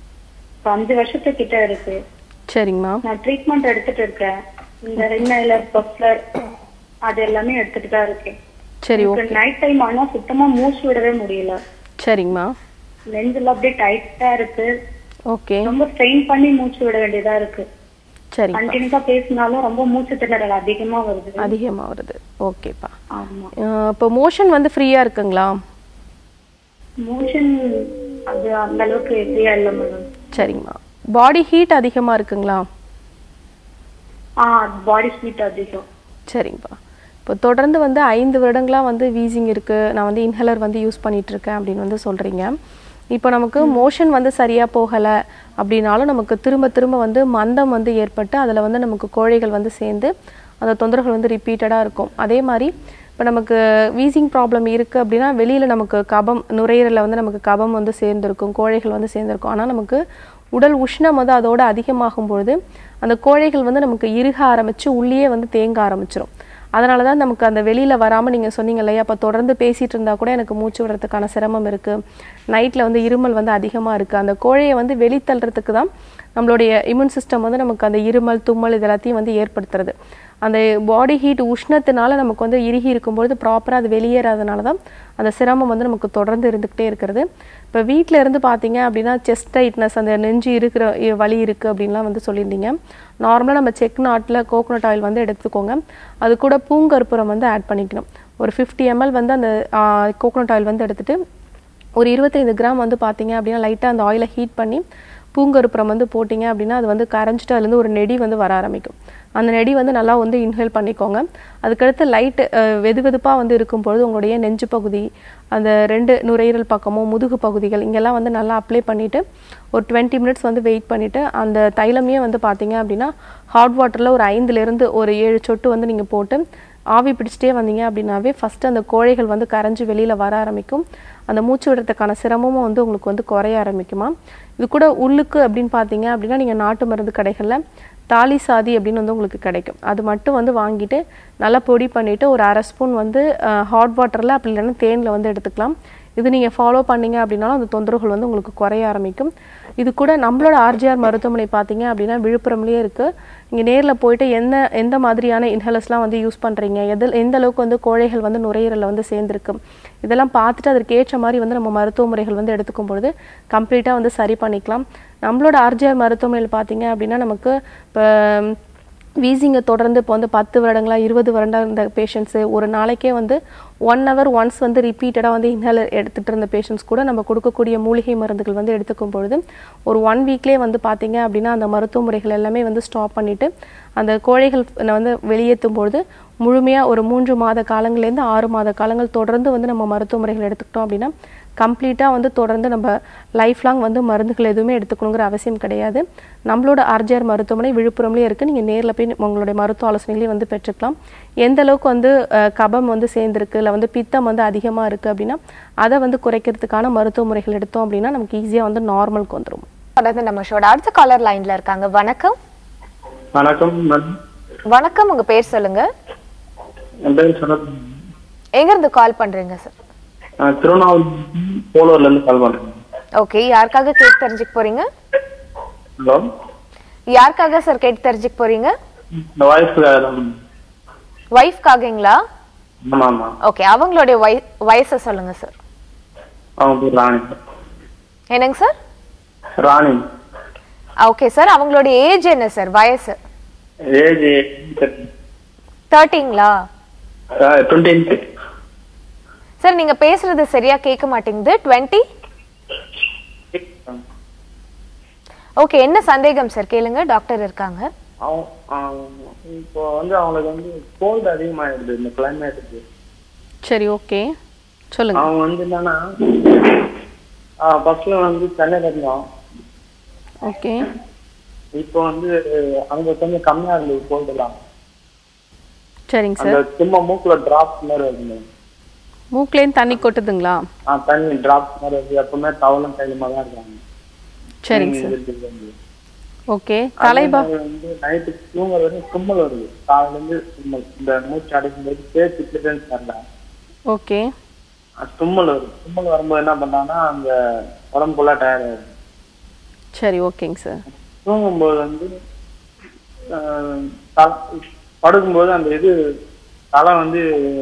இப்ப அஞ்சு வருஷத்துக்கிட்ட இருக்கு சரிங்கம்மா நான் ட்ரீட்மெண்ட் எடுத்துட்டு இருக்கேன் இந்த ரின்னலர் பஃப்லர் அது எல்லாமே எடுத்துட்டு தான் இருக்கேன் சரி ஓகே நைட் டைம் ஆனா சுத்தமா மூச்சு விடவே முடியல சரிங்கம்மா நெஞ்சில் அப்படியே டைட்டா இருக்கு ஓகே ரொம்ப ஸ்ட்ரெயின் பண்ணி மூச்சு விட வேண்டியதா இருக்கு சரிங்கப்பா கண்டினியூஸா பேசினாலும் ரொம்ப மூச்சு திணறல் அதிகமா வருது அதிகமாக வருது ஓகேப்பா ஆமா அஹ் இப்போ மோஷன் வந்து ஃப்ரீயாக இருக்குங்களா மோஷன் அது அந்த அளவுக்கு ஃப்ரீயா இல்ல மேடம் சரிங்கம்மா பாடி ஹீட் அதிகமாக இருக்குங்களா ஆ பாடி ஹீட் அதிகம் சரிங்கப்பா இப்போ தொடர்ந்து வந்து ஐந்து வருடங்களாக வந்து வீசிங் இருக்குது நான் வந்து இன்ஹேலர் வந்து யூஸ் பண்ணிட்டு இருக்கேன் அப்படின்னு வந்து சொல்கிறீங்க இப்போ நமக்கு மோஷன் வந்து சரியாக போகலை அப்படின்னாலும் நமக்கு திரும்ப திரும்ப வந்து மந்தம் வந்து ஏற்பட்டு அதில் வந்து நமக்கு கோழைகள் வந்து சேர்ந்து அந்த தொந்தரவுகள் வந்து ரிப்பீட்டடாக இருக்கும் அதே மாதிரி இப்போ நமக்கு வீசிங் ப்ராப்ளம் இருக்குது அப்படின்னா வெளியில் நமக்கு கபம் நுரையீரலில் வந்து நமக்கு கபம் வந்து சேர்ந்துருக்கும் கோழைகள் வந்து சேர்ந்துருக்கும் ஆனால் நமக்கு உடல் உஷ்ணம் வந்து அதோட அதிகமாகும் பொழுது அந்த கோழைகள் வந்து நமக்கு இறுக ஆரம்பித்து உள்ளேயே வந்து தேங்க ஆரம்பிச்சிரும் அதனால தான் நமக்கு அந்த வெளியில் வராமல் நீங்கள் சொன்னீங்க இல்லையா அப்போ தொடர்ந்து பேசிகிட்டு இருந்தால் கூட எனக்கு மூச்சு விடுறதுக்கான சிரமம் இருக்குது நைட்டில் வந்து இருமல் வந்து அதிகமாக இருக்குது அந்த கோழையை வந்து வெளித்தள்ளுறதுக்கு தான் நம்மளுடைய இம்யூன் சிஸ்டம் வந்து நமக்கு அந்த இருமல் தும்மல் இது எல்லாத்தையும் வந்து ஏற்படுத்துறது அந்த பாடி ஹீட் உஷ்ணத்தினால நமக்கு வந்து இறுகி இருக்கும்பொழுது ப்ராப்பராக அது வெளியேறாதனால தான் அந்த சிரமம் வந்து நமக்கு தொடர்ந்து இருந்துக்கிட்டே இருக்கிறது இப்போ வீட்டில் இருந்து பார்த்தீங்க அப்படின்னா செஸ்ட் டைட்னஸ் அந்த நெஞ்சு இருக்கிற இ- வலி இருக்குது அப்படின்லாம் வந்து சொல்லியிருந்தீங்க நார்மலாக நம்ம செக் நாட்டில் கோகோனட் ஆயில் வந்து எடுத்துக்கோங்க அது கூட பூங்கற்பூரம் வந்து ஆட் பண்ணிக்கணும் ஒரு ஃபிஃப்டி எம்எல் வந்து அந்த கோகோனட் ஆயில் வந்து எடுத்துட்டு ஒரு இருபத்தைந்து கிராம் வந்து பார்த்தீங்க அப்படின்னா லைட்டாக அந்த ஆயிலை ஹீட் பண்ணி பூங்கருப்புறம் வந்து போட்டிங்க அப்படின்னா அது வந்து கரைஞ்சிட்டு அதுலேருந்து ஒரு நெடி வந்து வர ஆரம்பிக்கும் அந்த நெடி வந்து நல்லா வந்து இன்ஹேல் பண்ணிக்கோங்க அதுக்கடுத்து லைட்டு வெது வெதுப்பாக வந்து இருக்கும் பொழுது உங்களுடைய நெஞ்சு பகுதி அந்த ரெண்டு நுரையீரல் பக்கமும் முதுகு பகுதிகள் இங்கெல்லாம் வந்து நல்லா அப்ளை பண்ணிவிட்டு ஒரு டுவெண்ட்டி மினிட்ஸ் வந்து வெயிட் பண்ணிவிட்டு அந்த தைலமே வந்து பார்த்தீங்க அப்படின்னா ஹாட் வாட்டரில் ஒரு ஐந்துலேருந்து ஒரு ஏழு சொட்டு வந்து நீங்கள் போட்டு ஆவி பிடிச்சிட்டே வந்தீங்க அப்படின்னாவே ஃபஸ்ட்டு அந்த கோழைகள் வந்து கரைஞ்சி வெளியில் வர ஆரம்பிக்கும் அந்த மூச்சு விடுறதுக்கான சிரமமும் வந்து உங்களுக்கு வந்து குறைய ஆரம்பிக்குமா இது கூட உள்ளுக்கு அப்படின்னு பார்த்தீங்க அப்படின்னா நீங்கள் நாட்டு மருந்து கடைகளில் தாலி சாதி அப்படின்னு வந்து உங்களுக்கு கிடைக்கும் அது மட்டும் வந்து வாங்கிட்டு நல்லா பொடி பண்ணிவிட்டு ஒரு அரை ஸ்பூன் வந்து ஹாட் வாட்டரில் அப்படி இல்லைன்னா தேனில் வந்து எடுத்துக்கலாம் இது நீங்கள் ஃபாலோ பண்ணீங்க அப்படின்னாலும் அந்த தொந்தரவுகள் வந்து உங்களுக்கு குறைய ஆரம்பிக்கும் இது கூட நம்மளோட ஆர்ஜிஆர் மருத்துவமனை பார்த்தீங்க அப்படின்னா விழுப்புரம்லேயே இருக்குது நீங்கள் நேரில் போயிட்டு என்ன எந்த மாதிரியான இன்ஹேலர்ஸ்லாம் வந்து யூஸ் பண்ணுறீங்க எதில் எந்த அளவுக்கு வந்து கோழைகள் வந்து நுரையீரலில் வந்து சேர்ந்துருக்கு இதெல்லாம் பார்த்துட்டு அதற்கு ஏற்ற மாதிரி வந்து நம்ம மருத்துவ முறைகள் வந்து எடுத்துக்கும் பொழுது கம்ப்ளீட்டாக வந்து சரி பண்ணிக்கலாம் நம்மளோட ஆர்ஜிஆர் மருத்துவமனையில் பார்த்தீங்க அப்படின்னா நமக்கு இப்போ வீசிங்கை தொடர்ந்து இப்போ வந்து பத்து வருடங்களா இருபது வருடம் இருந்த பேஷண்ட்ஸு ஒரு நாளைக்கே வந்து ஒன் ஹவர் ஒன்ஸ் வந்து ரிப்பீட்டடாக வந்து இன்ஹேலர் எடுத்துகிட்டு இருந்த பேஷண்ட்ஸ் கூட நம்ம கொடுக்கக்கூடிய மூலிகை மருந்துகள் வந்து எடுத்துக்கும் பொழுது ஒரு ஒன் வீக்லேயே வந்து பார்த்தீங்க அப்படின்னா அந்த மருத்துவ முறைகள் எல்லாமே வந்து ஸ்டாப் பண்ணிவிட்டு அந்த கோழைகள் வந்து வெளியேற்றும் பொழுது முழுமையாக ஒரு மூன்று மாத காலங்கள்லேருந்து ஆறு மாத காலங்கள் தொடர்ந்து வந்து நம்ம மருத்துவ முறைகள் எடுத்துக்கிட்டோம் அப்படின்னா கம்ப்ளீட்டாக வந்து தொடர்ந்து நம்ம லைஃப் லாங் வந்து மருந்துகள் எதுவுமே எடுத்துக்கணுங்கிற அவசியம் கிடையாது நம்மளோட ஆர்ஜிஆர் மருத்துவமனை விழுப்புரம்லேயே இருக்குது நீங்கள் நேரில் போய் உங்களுடைய மருத்துவ ஆலோசனைகளையும் வந்து பெற்றுக்கலாம் எந்த அளவுக்கு வந்து அஹ், கபம் வந்து சேர்ந்துருக்கு இல்லை வந்து பித்தம் வந்து அதிகமாக இருக்குது அப்படின்னா அதை வந்து குறைக்கிறதுக்கான மருத்துவ முறைகள் எடுத்தோம் அப்படின்னா நமக்கு ஈஸியாக வந்து நார்மலுக்கு வந்துடும் தொடர்ந்து நம்ம ஷோட அடுத்த காலர் லைன்ல இருக்காங்க வணக்கம் வணக்கம் மேடம் வணக்கம் உங்க பேர் சொல்லுங்க என் பேர் சரத் எங்க இருந்து கால் பண்றீங்க சார் நான் திருவண்ணாமலை போலூர்ல இருந்து கால் பண்றேன் ஓகே யாருக்காக கேட்டு தெரிஞ்சுக்க போறீங்க ஹலோ யாருக்காக சார் கேட்டு தெரிஞ்சுக்க போறீங்க இந்த வாய்ஸ் ஒய்ஃப்காகங்களா ஆமா ஆமா ஓகே அவங்களுடைய வய வயசை சொல்லுங்க சார் அவங்க பேர் ராணி என்னங்க சார் ராணி ஓகே சார் அவங்களுடைய ஏஜ் என்ன சார் வயசு ஏஜ் தேர்ட்டிங்களா டுவெண்ட்டி சார் நீங்க பேசுறது சரியா கேட்க மாட்டேங்குது டுவெண்ட்டி ஓகே என்ன சந்தேகம் சார் கேளுங்க டாக்டர் இருக்காங்க இப்போ வந்து அவங்களுக்கு வந்து கோல்டு அதிகமாயிடுது இந்த கிளைமேட்டுக்கு சரி ஓகே சொல்லுங்கள் அவங்க வந்து என்னன்னா ஃபர்ஸ்ட்ல வந்து சென்னையில இருந்தோம் ஓகே இப்போ வந்து அங்க கொஞ்சம் கம்மியா இருந்தது கோல்டுலாம் சரிங்க அந்த சார் சும்மா மூக்குல டிராப்ஸ் மாதிரி வருது மூக்குலேருந்து தண்ணி கொட்டுதுங்களா ஆ தண்ணி டிராப்ஸ் மாதிரி வருது எப்பவுமே தவளும் கையிலுமா தான் இருக்காங்க சரிங்க சார் இருக்குது. ஓகே தலைபா அதே மாதிரி வந்து நைட்டு தூங்க வரைக்கும் தும்மல் வருது காலையில இருந்து தும்மல் இந்த மூச்சு அடைக்கும் போது பேச்சு கிட்டன்னு தெரியல ஓகே அது தும்மல் வருது தும்மல் வரும்போது என்ன பண்ணாங்கன்னா அந்த உடம்பு ஃபுல்லா டயர்ட் ஆயிடுது சரி ஓகேங்க சார் தூங்கும்போது வந்து ஆஹ், தல- படுக்கும்போது அந்த இது தலை வந்து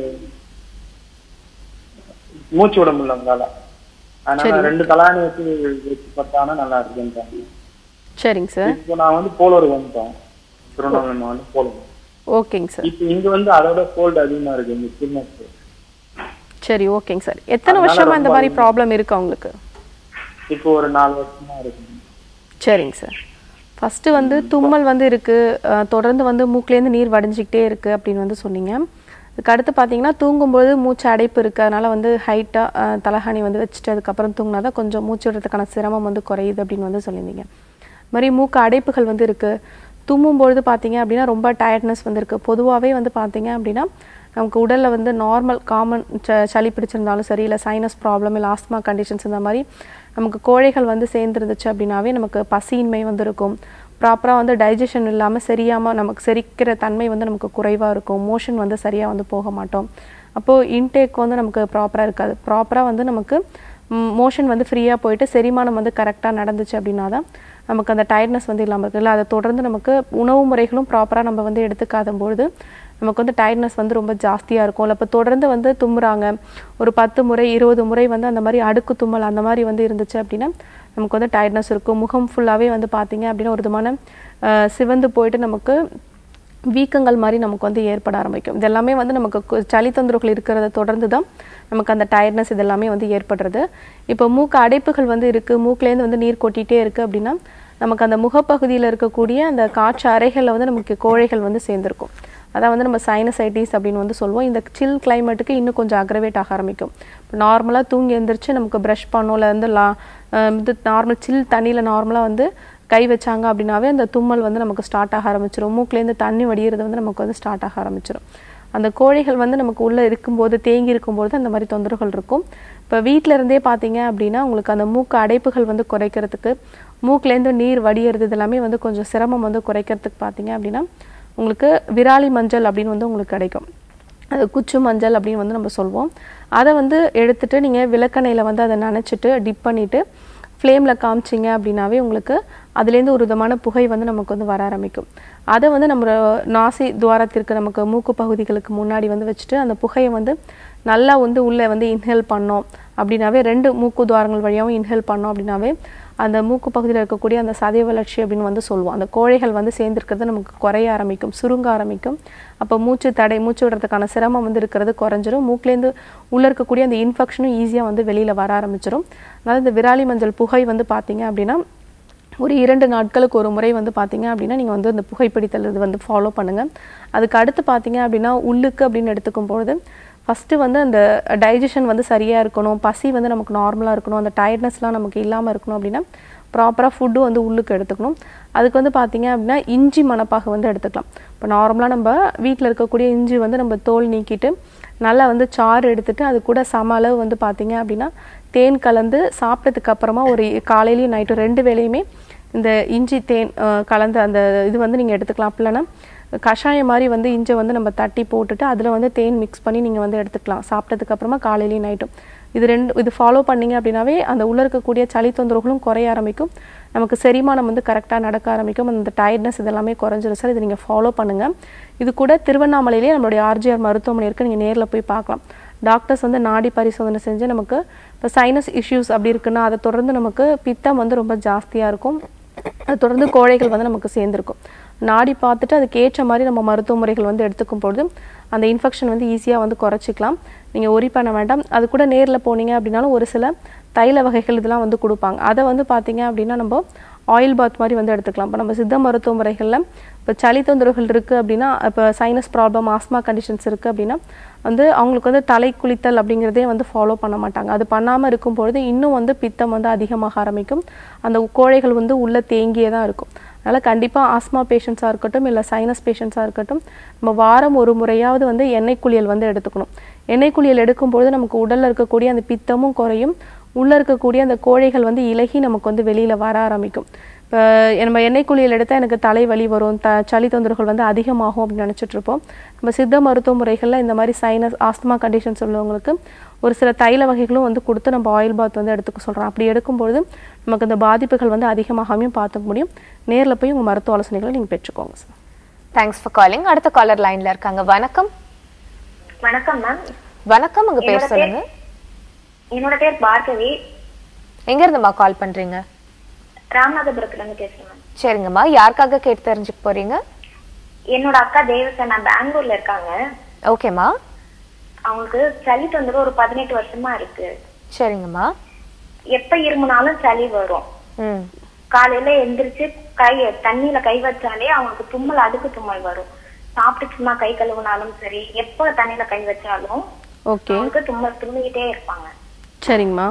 மூச்சு விட முடியல அவங்களால அதனால ரெண்டு தலாணி வச்சு வச்சு பட்டானா நல்லா இருக்குன்றாங்க சரிங்க சார் இப்போ நான் வந்து போலூருக்கு வந்துட்டோம் திருவண்ணாமலை வந்து போலூர் ஓகேங்க சார் இப்போ இங்க வந்து அதோட கோல்டு அதிகமா இருக்கு இந்த சில்னஸ் சரி ஓகேங்க சார் எத்தனை அதனால வருஷமா இந்த ரொம்ப மாதிரி ப்ராப்ளம் இருக்கு உங்களுக்கு இப்போ ஒரு நாலு வருஷமா இருக்கு சரிங்க சார் ஃபஸ்ட்டு வந்து தும்மல் வந்து இருக்குது தொடர்ந்து வந்து மூக்குலேருந்து நீர் வடிஞ்சிக்கிட்டே இருக்குது அப்படின்னு வந்து சொன்னீங்க அதுக்கு அடுத்து பார்த்தீங்கன்னா தூங்கும்போது மூச்சு அடைப்பு இருக்குது அதனால் வந்து ஹைட்டாக தலகாணி வந்து வச்சுட்டு அதுக்கப்புறம் தூங்கினா தான் கொஞ்சம் மூச்சு விடுறதுக்கான சிரமம் வந்து குறையுது அப்படின்னு வந்து சொல்லியிருந்தீங்க இது மாதிரி மூக்கு அடைப்புகள் வந்து இருக்குது தும்மும்பொழுது பார்த்தீங்க அப்படின்னா ரொம்ப டயர்ட்னஸ் வந்து இருக்குது பொதுவாகவே வந்து பார்த்தீங்க அப்படின்னா நமக்கு உடலில் வந்து நார்மல் காமன் ச சளி பிடிச்சிருந்தாலும் சரி இல்லை சைனஸ் ப்ராப்ளம் இல்லை ஆஸ்மா கண்டிஷன்ஸ் இந்த மாதிரி நமக்கு கோழைகள் வந்து சேர்ந்துருந்துச்சு அப்படின்னாவே நமக்கு பசியின்மை வந்து இருக்கும் ப்ராப்பராக வந்து டைஜஷன் இல்லாமல் சரியாமல் நமக்கு செரிக்கிற தன்மை வந்து நமக்கு குறைவாக இருக்கும் மோஷன் வந்து சரியாக வந்து போக மாட்டோம் அப்போது இன்டேக் வந்து நமக்கு ப்ராப்பராக இருக்காது ப்ராப்பராக வந்து நமக்கு மோஷன் வந்து ஃப்ரீயாக போயிட்டு செரிமானம் வந்து கரெக்டாக நடந்துச்சு அப்படின்னா தான் நமக்கு அந்த டயர்ட்னஸ் வந்து இல்லாமல் இருக்குல்ல அதை தொடர்ந்து நமக்கு உணவு முறைகளும் ப்ராப்பராக நம்ம வந்து எடுத்துக்காத பொழுது நமக்கு வந்து டயர்ட்னஸ் வந்து ரொம்ப ஜாஸ்தியாக இருக்கும் இல்லை இப்போ தொடர்ந்து வந்து தும்முறாங்க ஒரு பத்து முறை இருபது முறை வந்து அந்த மாதிரி அடுக்கு தும்மல் அந்த மாதிரி வந்து இருந்துச்சு அப்படின்னா நமக்கு வந்து டயர்ட்னஸ் இருக்கும் முகம் ஃபுல்லாகவே வந்து பார்த்தீங்க அப்படின்னா ஒரு விதமான அஹ், சிவந்து போயிட்டு நமக்கு வீக்கங்கள் மாதிரி நமக்கு வந்து ஏற்பட ஆரம்பிக்கும் இதெல்லாமே வந்து நமக்கு கு- சளி தொந்தரவுகள் இருக்கிறத தொடர்ந்து தான் நமக்கு அந்த டயர்ட்னஸ் இதெல்லாமே வந்து ஏற்படுறது இப்போ மூக்கு அடைப்புகள் வந்து இருக்குது மூக்குலேருந்து வந்து நீர் கொட்டிகிட்டே இருக்குது அப்படின்னா நமக்கு அந்த முகப்பகுதியில் இருக்கக்கூடிய அந்த காற்று அறைகளில் வந்து நமக்கு கோழைகள் வந்து சேர்ந்துருக்கும் அதான் வந்து நம்ம சைனசைட்டிஸ் அப்படின்னு வந்து சொல்லுவோம் இந்த சில் கிளைமேட்டுக்கு இன்னும் கொஞ்சம் அக்ரவேட் ஆக ஆரம்பிக்கும் இப்போ நார்மலாக தூங்கி எழுந்திரிச்சு நமக்கு ப்ரஷ் பண்ணோம் இல்லை வந்து லா அஹ் இது நார்மல் சில் தண்ணியில் நார்மலாக வந்து கை வச்சாங்க அப்படின்னாவே அந்த தும்மல் வந்து நமக்கு ஸ்டார்ட் ஆக ஆரம்பிச்சிடும் மூக்குலேருந்து தண்ணி வடிகிறது வந்து நமக்கு வந்து ஸ்டார்ட் ஆக ஆரம்பிச்சிடும் அந்த கோழைகள் வந்து நமக்கு உள்ளே இருக்கும்போது தேங்கி இருக்கும்போது அந்த மாதிரி தொந்தரவுகள் இருக்கும் இப்போ வீட்டில இருந்தே பார்த்தீங்க அப்படின்னா உங்களுக்கு அந்த மூக்கு அடைப்புகள் வந்து குறைக்கிறதுக்கு மூக்குலேருந்து நீர் வடிகிறது இதெல்லாமே வந்து கொஞ்சம் சிரமம் வந்து குறைக்கிறதுக்கு பார்த்தீங்க அப்படின்னா உங்களுக்கு விராலி மஞ்சள் அப்படின்னு வந்து உங்களுக்கு கிடைக்கும் அது குச்சு மஞ்சள் அப்படின்னு வந்து நம்ம சொல்லுவோம் அதை வந்து எடுத்துட்டு நீங்கள் விளக்கெண்ணெயில் வந்து அதை நனைச்சிட்டு டிப் பண்ணிவிட்டு ஃப்ளேமில் காமிச்சிங்க அப்படின்னாவே உங்களுக்கு அதுலேருந்து ஒரு விதமான புகை வந்து நமக்கு வந்து வர ஆரம்பிக்கும் அதை வந்து நம்ம நாசி துவாரத்திற்கு நமக்கு மூக்கு பகுதிகளுக்கு முன்னாடி வந்து வச்சுட்டு அந்த புகையை வந்து நல்லா வந்து உள்ளே வந்து இன்ஹேல் பண்ணோம் அப்படின்னாவே ரெண்டு மூக்கு துவாரங்கள் வழியாகவும் இன்ஹேல் பண்ணோம் அப்படின்னாவே அந்த மூக்கு பகுதியில் இருக்கக்கூடிய அந்த சதை வளர்ச்சி அப்படின்னு வந்து சொல்லுவோம் அந்த கோழைகள் வந்து சேர்ந்துருக்கிறது நமக்கு குறைய ஆரம்பிக்கும் சுருங்க ஆரம்பிக்கும் அப்போ மூச்சு தடை மூச்சு விடுறதுக்கான சிரமம் வந்து இருக்கிறது குறைஞ்சிரும் மூக்குலேருந்து உள்ளே இருக்கக்கூடிய அந்த இன்ஃபெக்ஷனும் ஈஸியாக வந்து வெளியில் வர ஆரம்பிச்சிரும் அதனால் இந்த விராலி மஞ்சள் புகை வந்து பார்த்தீங்க அப்படின்னா ஒரு இரண்டு நாட்களுக்கு ஒரு முறை வந்து பார்த்தீங்க அப்படின்னா நீங்கள் வந்து இந்த புகைப்பிடித்தல் இது வந்து ஃபாலோ பண்ணுங்கள் அதுக்கு அடுத்து பார்த்தீங்க அப்படின்னா உள்ளுக்கு அப்படின்னு எடுத்துக்கும் பொழுது ஃபஸ்ட்டு வந்து அந்த டைஜஷன் வந்து சரியாக இருக்கணும் பசி வந்து நமக்கு நார்மலாக இருக்கணும் அந்த டயர்ட்னஸ்லாம் நமக்கு இல்லாமல் இருக்கணும் அப்படின்னா ப்ராப்பராக ஃபுட்டு வந்து உள்ளுக்கு எடுத்துக்கணும் அதுக்கு வந்து பார்த்தீங்க அப்படின்னா இஞ்சி மணப்பாக வந்து எடுத்துக்கலாம் இப்போ நார்மலாக நம்ம வீட்டில் இருக்கக்கூடிய இஞ்சி வந்து நம்ம தோல் நீக்கிட்டு நல்லா வந்து சாறு எடுத்துட்டு அது கூட சம அளவு வந்து பார்த்தீங்க அப்படின்னா தேன் கலந்து சாப்பிட்டதுக்கு அப்புறமா ஒரு காலையிலையும் நைட்டும் ரெண்டு வேளையுமே இந்த இஞ்சி தேன் அஹ், கலந்த அந்த இது வந்து நீங்கள் எடுத்துக்கலாம் அப்படி இல்லைன்னா கஷாயம் மாதிரி வந்து இஞ்சை வந்து நம்ம தட்டி போட்டுட்டு அதில் வந்து தேன் மிக்ஸ் பண்ணி நீங்கள் வந்து எடுத்துக்கலாம் சாப்பிட்டதுக்கு அப்புறமா காலையிலையும் நைட்டும் இது ரெண்டு இது ஃபாலோ பண்ணீங்க அப்படின்னாவே அந்த உள்ள இருக்கக்கூடிய சளி தொந்தரவுகளும் குறைய ஆரம்பிக்கும் நமக்கு செரிமானம் வந்து கரெக்டாக நடக்க ஆரம்பிக்கும் அந்த டயர்ட்னஸ் இதெல்லாமே குறைஞ்சிரும் சார் இது நீங்கள் ஃபாலோ பண்ணுங்கள் இது கூட திருவண்ணாமலையிலேயே நம்மளுடைய ஆர்ஜிஆர் மருத்துவமனை இருக்குது நீங்கள் நேரில் போய் பார்க்கலாம் டாக்டர்ஸ் வந்து நாடி பரிசோதனை செஞ்சு நமக்கு இப்போ சைனஸ் இஷ்யூஸ் அப்படி இருக்குன்னா அதை தொடர்ந்து நமக்கு பித்தம் வந்து ரொம்ப ஜாஸ்தியாக இருக்கும் அது தொடர்ந்து கோழைகள் வந்து நமக்கு சேர்ந்துருக்கும் நாடி பார்த்துட்டு அதுக்கு ஏற்ற மாதிரி நம்ம மருத்துவ முறைகள் வந்து எடுத்துக்கும் பொழுது அந்த இன்ஃபெக்ஷன் வந்து ஈஸியாக வந்து குறைச்சிக்கலாம் நீங்கள் ஒரி பண்ண வேண்டாம் அது கூட நேரில் போனீங்க அப்படின்னாலும் ஒரு சில தைல வகைகள் இதெல்லாம் வந்து கொடுப்பாங்க அதை வந்து பார்த்தீங்க அப்படின்னா நம்ம ஆயில் பாத் மாதிரி வந்து எடுத்துக்கலாம் இப்போ நம்ம சித்த மருத்துவ முறைகளில் இப்போ சளி தொந்தரவுகள் இருக்குது அப்படின்னா இப்போ சைனஸ் ப்ராப்ளம் ஆஸ்மா கண்டிஷன்ஸ் இருக்குது அப்படின்னா வந்து அவங்களுக்கு வந்து தலை குளித்தல் அப்படிங்கிறதே வந்து ஃபாலோ பண்ண மாட்டாங்க அது பண்ணாமல் இருக்கும் பொழுது இன்னும் வந்து பித்தம் வந்து அதிகமாக ஆரம்பிக்கும் அந்த கோழைகள் வந்து உள்ளே தேங்கியே தான் இருக்கும் அதனால் கண்டிப்பாக ஆஸ்மா பேஷண்ட்ஸாக இருக்கட்டும் இல்லை சைனஸ் பேஷண்ட்ஸாக இருக்கட்டும் நம்ம வாரம் ஒரு முறையாவது வந்து எண்ணெய் குளியல் வந்து எடுத்துக்கணும் எண்ணெய் குளியல் எடுக்கும்பொழுது நமக்கு உடலில் இருக்கக்கூடிய அந்த பித்தமும் குறையும் உள்ளே இருக்கக்கூடிய அந்த கோழைகள் வந்து இலகி நமக்கு வந்து வெளியில் வர ஆரம்பிக்கும் இப்போ நம்ம எண்ணெய் குளியல் எடுத்தால் எனக்கு தலைவலி வரும் த சளி தொந்தரவுகள் வந்து அதிகமாகும் அப்படின்னு நினச்சிட்டு இருப்போம் நம்ம சித்த மருத்துவ முறைகளில் இந்த மாதிரி சைனஸ் ஆஸ்துமா கண்டிஷன்ஸ் உள்ளவங்களுக்கு ஒரு சில தைல வகைகளும் வந்து கொடுத்து நம்ம ஆயில் பாத் வந்து எடுத்துக்க சொல்கிறோம் அப்படி எடுக்கும்பொழுது நமக்கு இந்த பாதிப்புகள் வந்து அதிகமாகாமையும் பார்த்துக்க முடியும் நேரில் போய் உங்கள் மருத்துவ ஆலோசனைகளை நீங்கள் பெற்றுக்கோங்க சார் தேங்க்ஸ் ஃபார் காலிங் அடுத்த காலர் லைன்ல இருக்காங்க வணக்கம் வணக்கம் மேம் வணக்கம் உங்க பேர் என்னோட சொல்லுங்க என்னோட பேர் பார்கவி எங்க இருந்துமா கால் பண்றீங்க ராமநாதபுரத்துல இருந்து பேசுறேன் மேம் சரிங்கம்மா யாருக்காக கேட்டு தெரிஞ்சுக்க போறீங்க என்னோட அக்கா தேவசனா பெங்களூர்ல இருக்காங்க ஓகேம்மா அவங்களுக்கு சளி தொந்தரவு ஒரு பதினெட்டு வருஷமா இருக்கு சரிங்கம்மா எப்ப இருமுனாலும் சளி வரும் ம் காலையில எந்திரிச்சு கை தண்ணியில கை வச்சாலே அவங்களுக்கு தும்மல் அதுக்கு தும்மல் வரும் சாப்பிட்டு சும்மா கை கழுவுனாலும் சரி எப்ப தண்ணியில கை வச்சாலும் ஓகே அவங்களுக்கு தும்மல் தும்மிக்கிட்டே இருப்பாங்க சரிங்கம்மா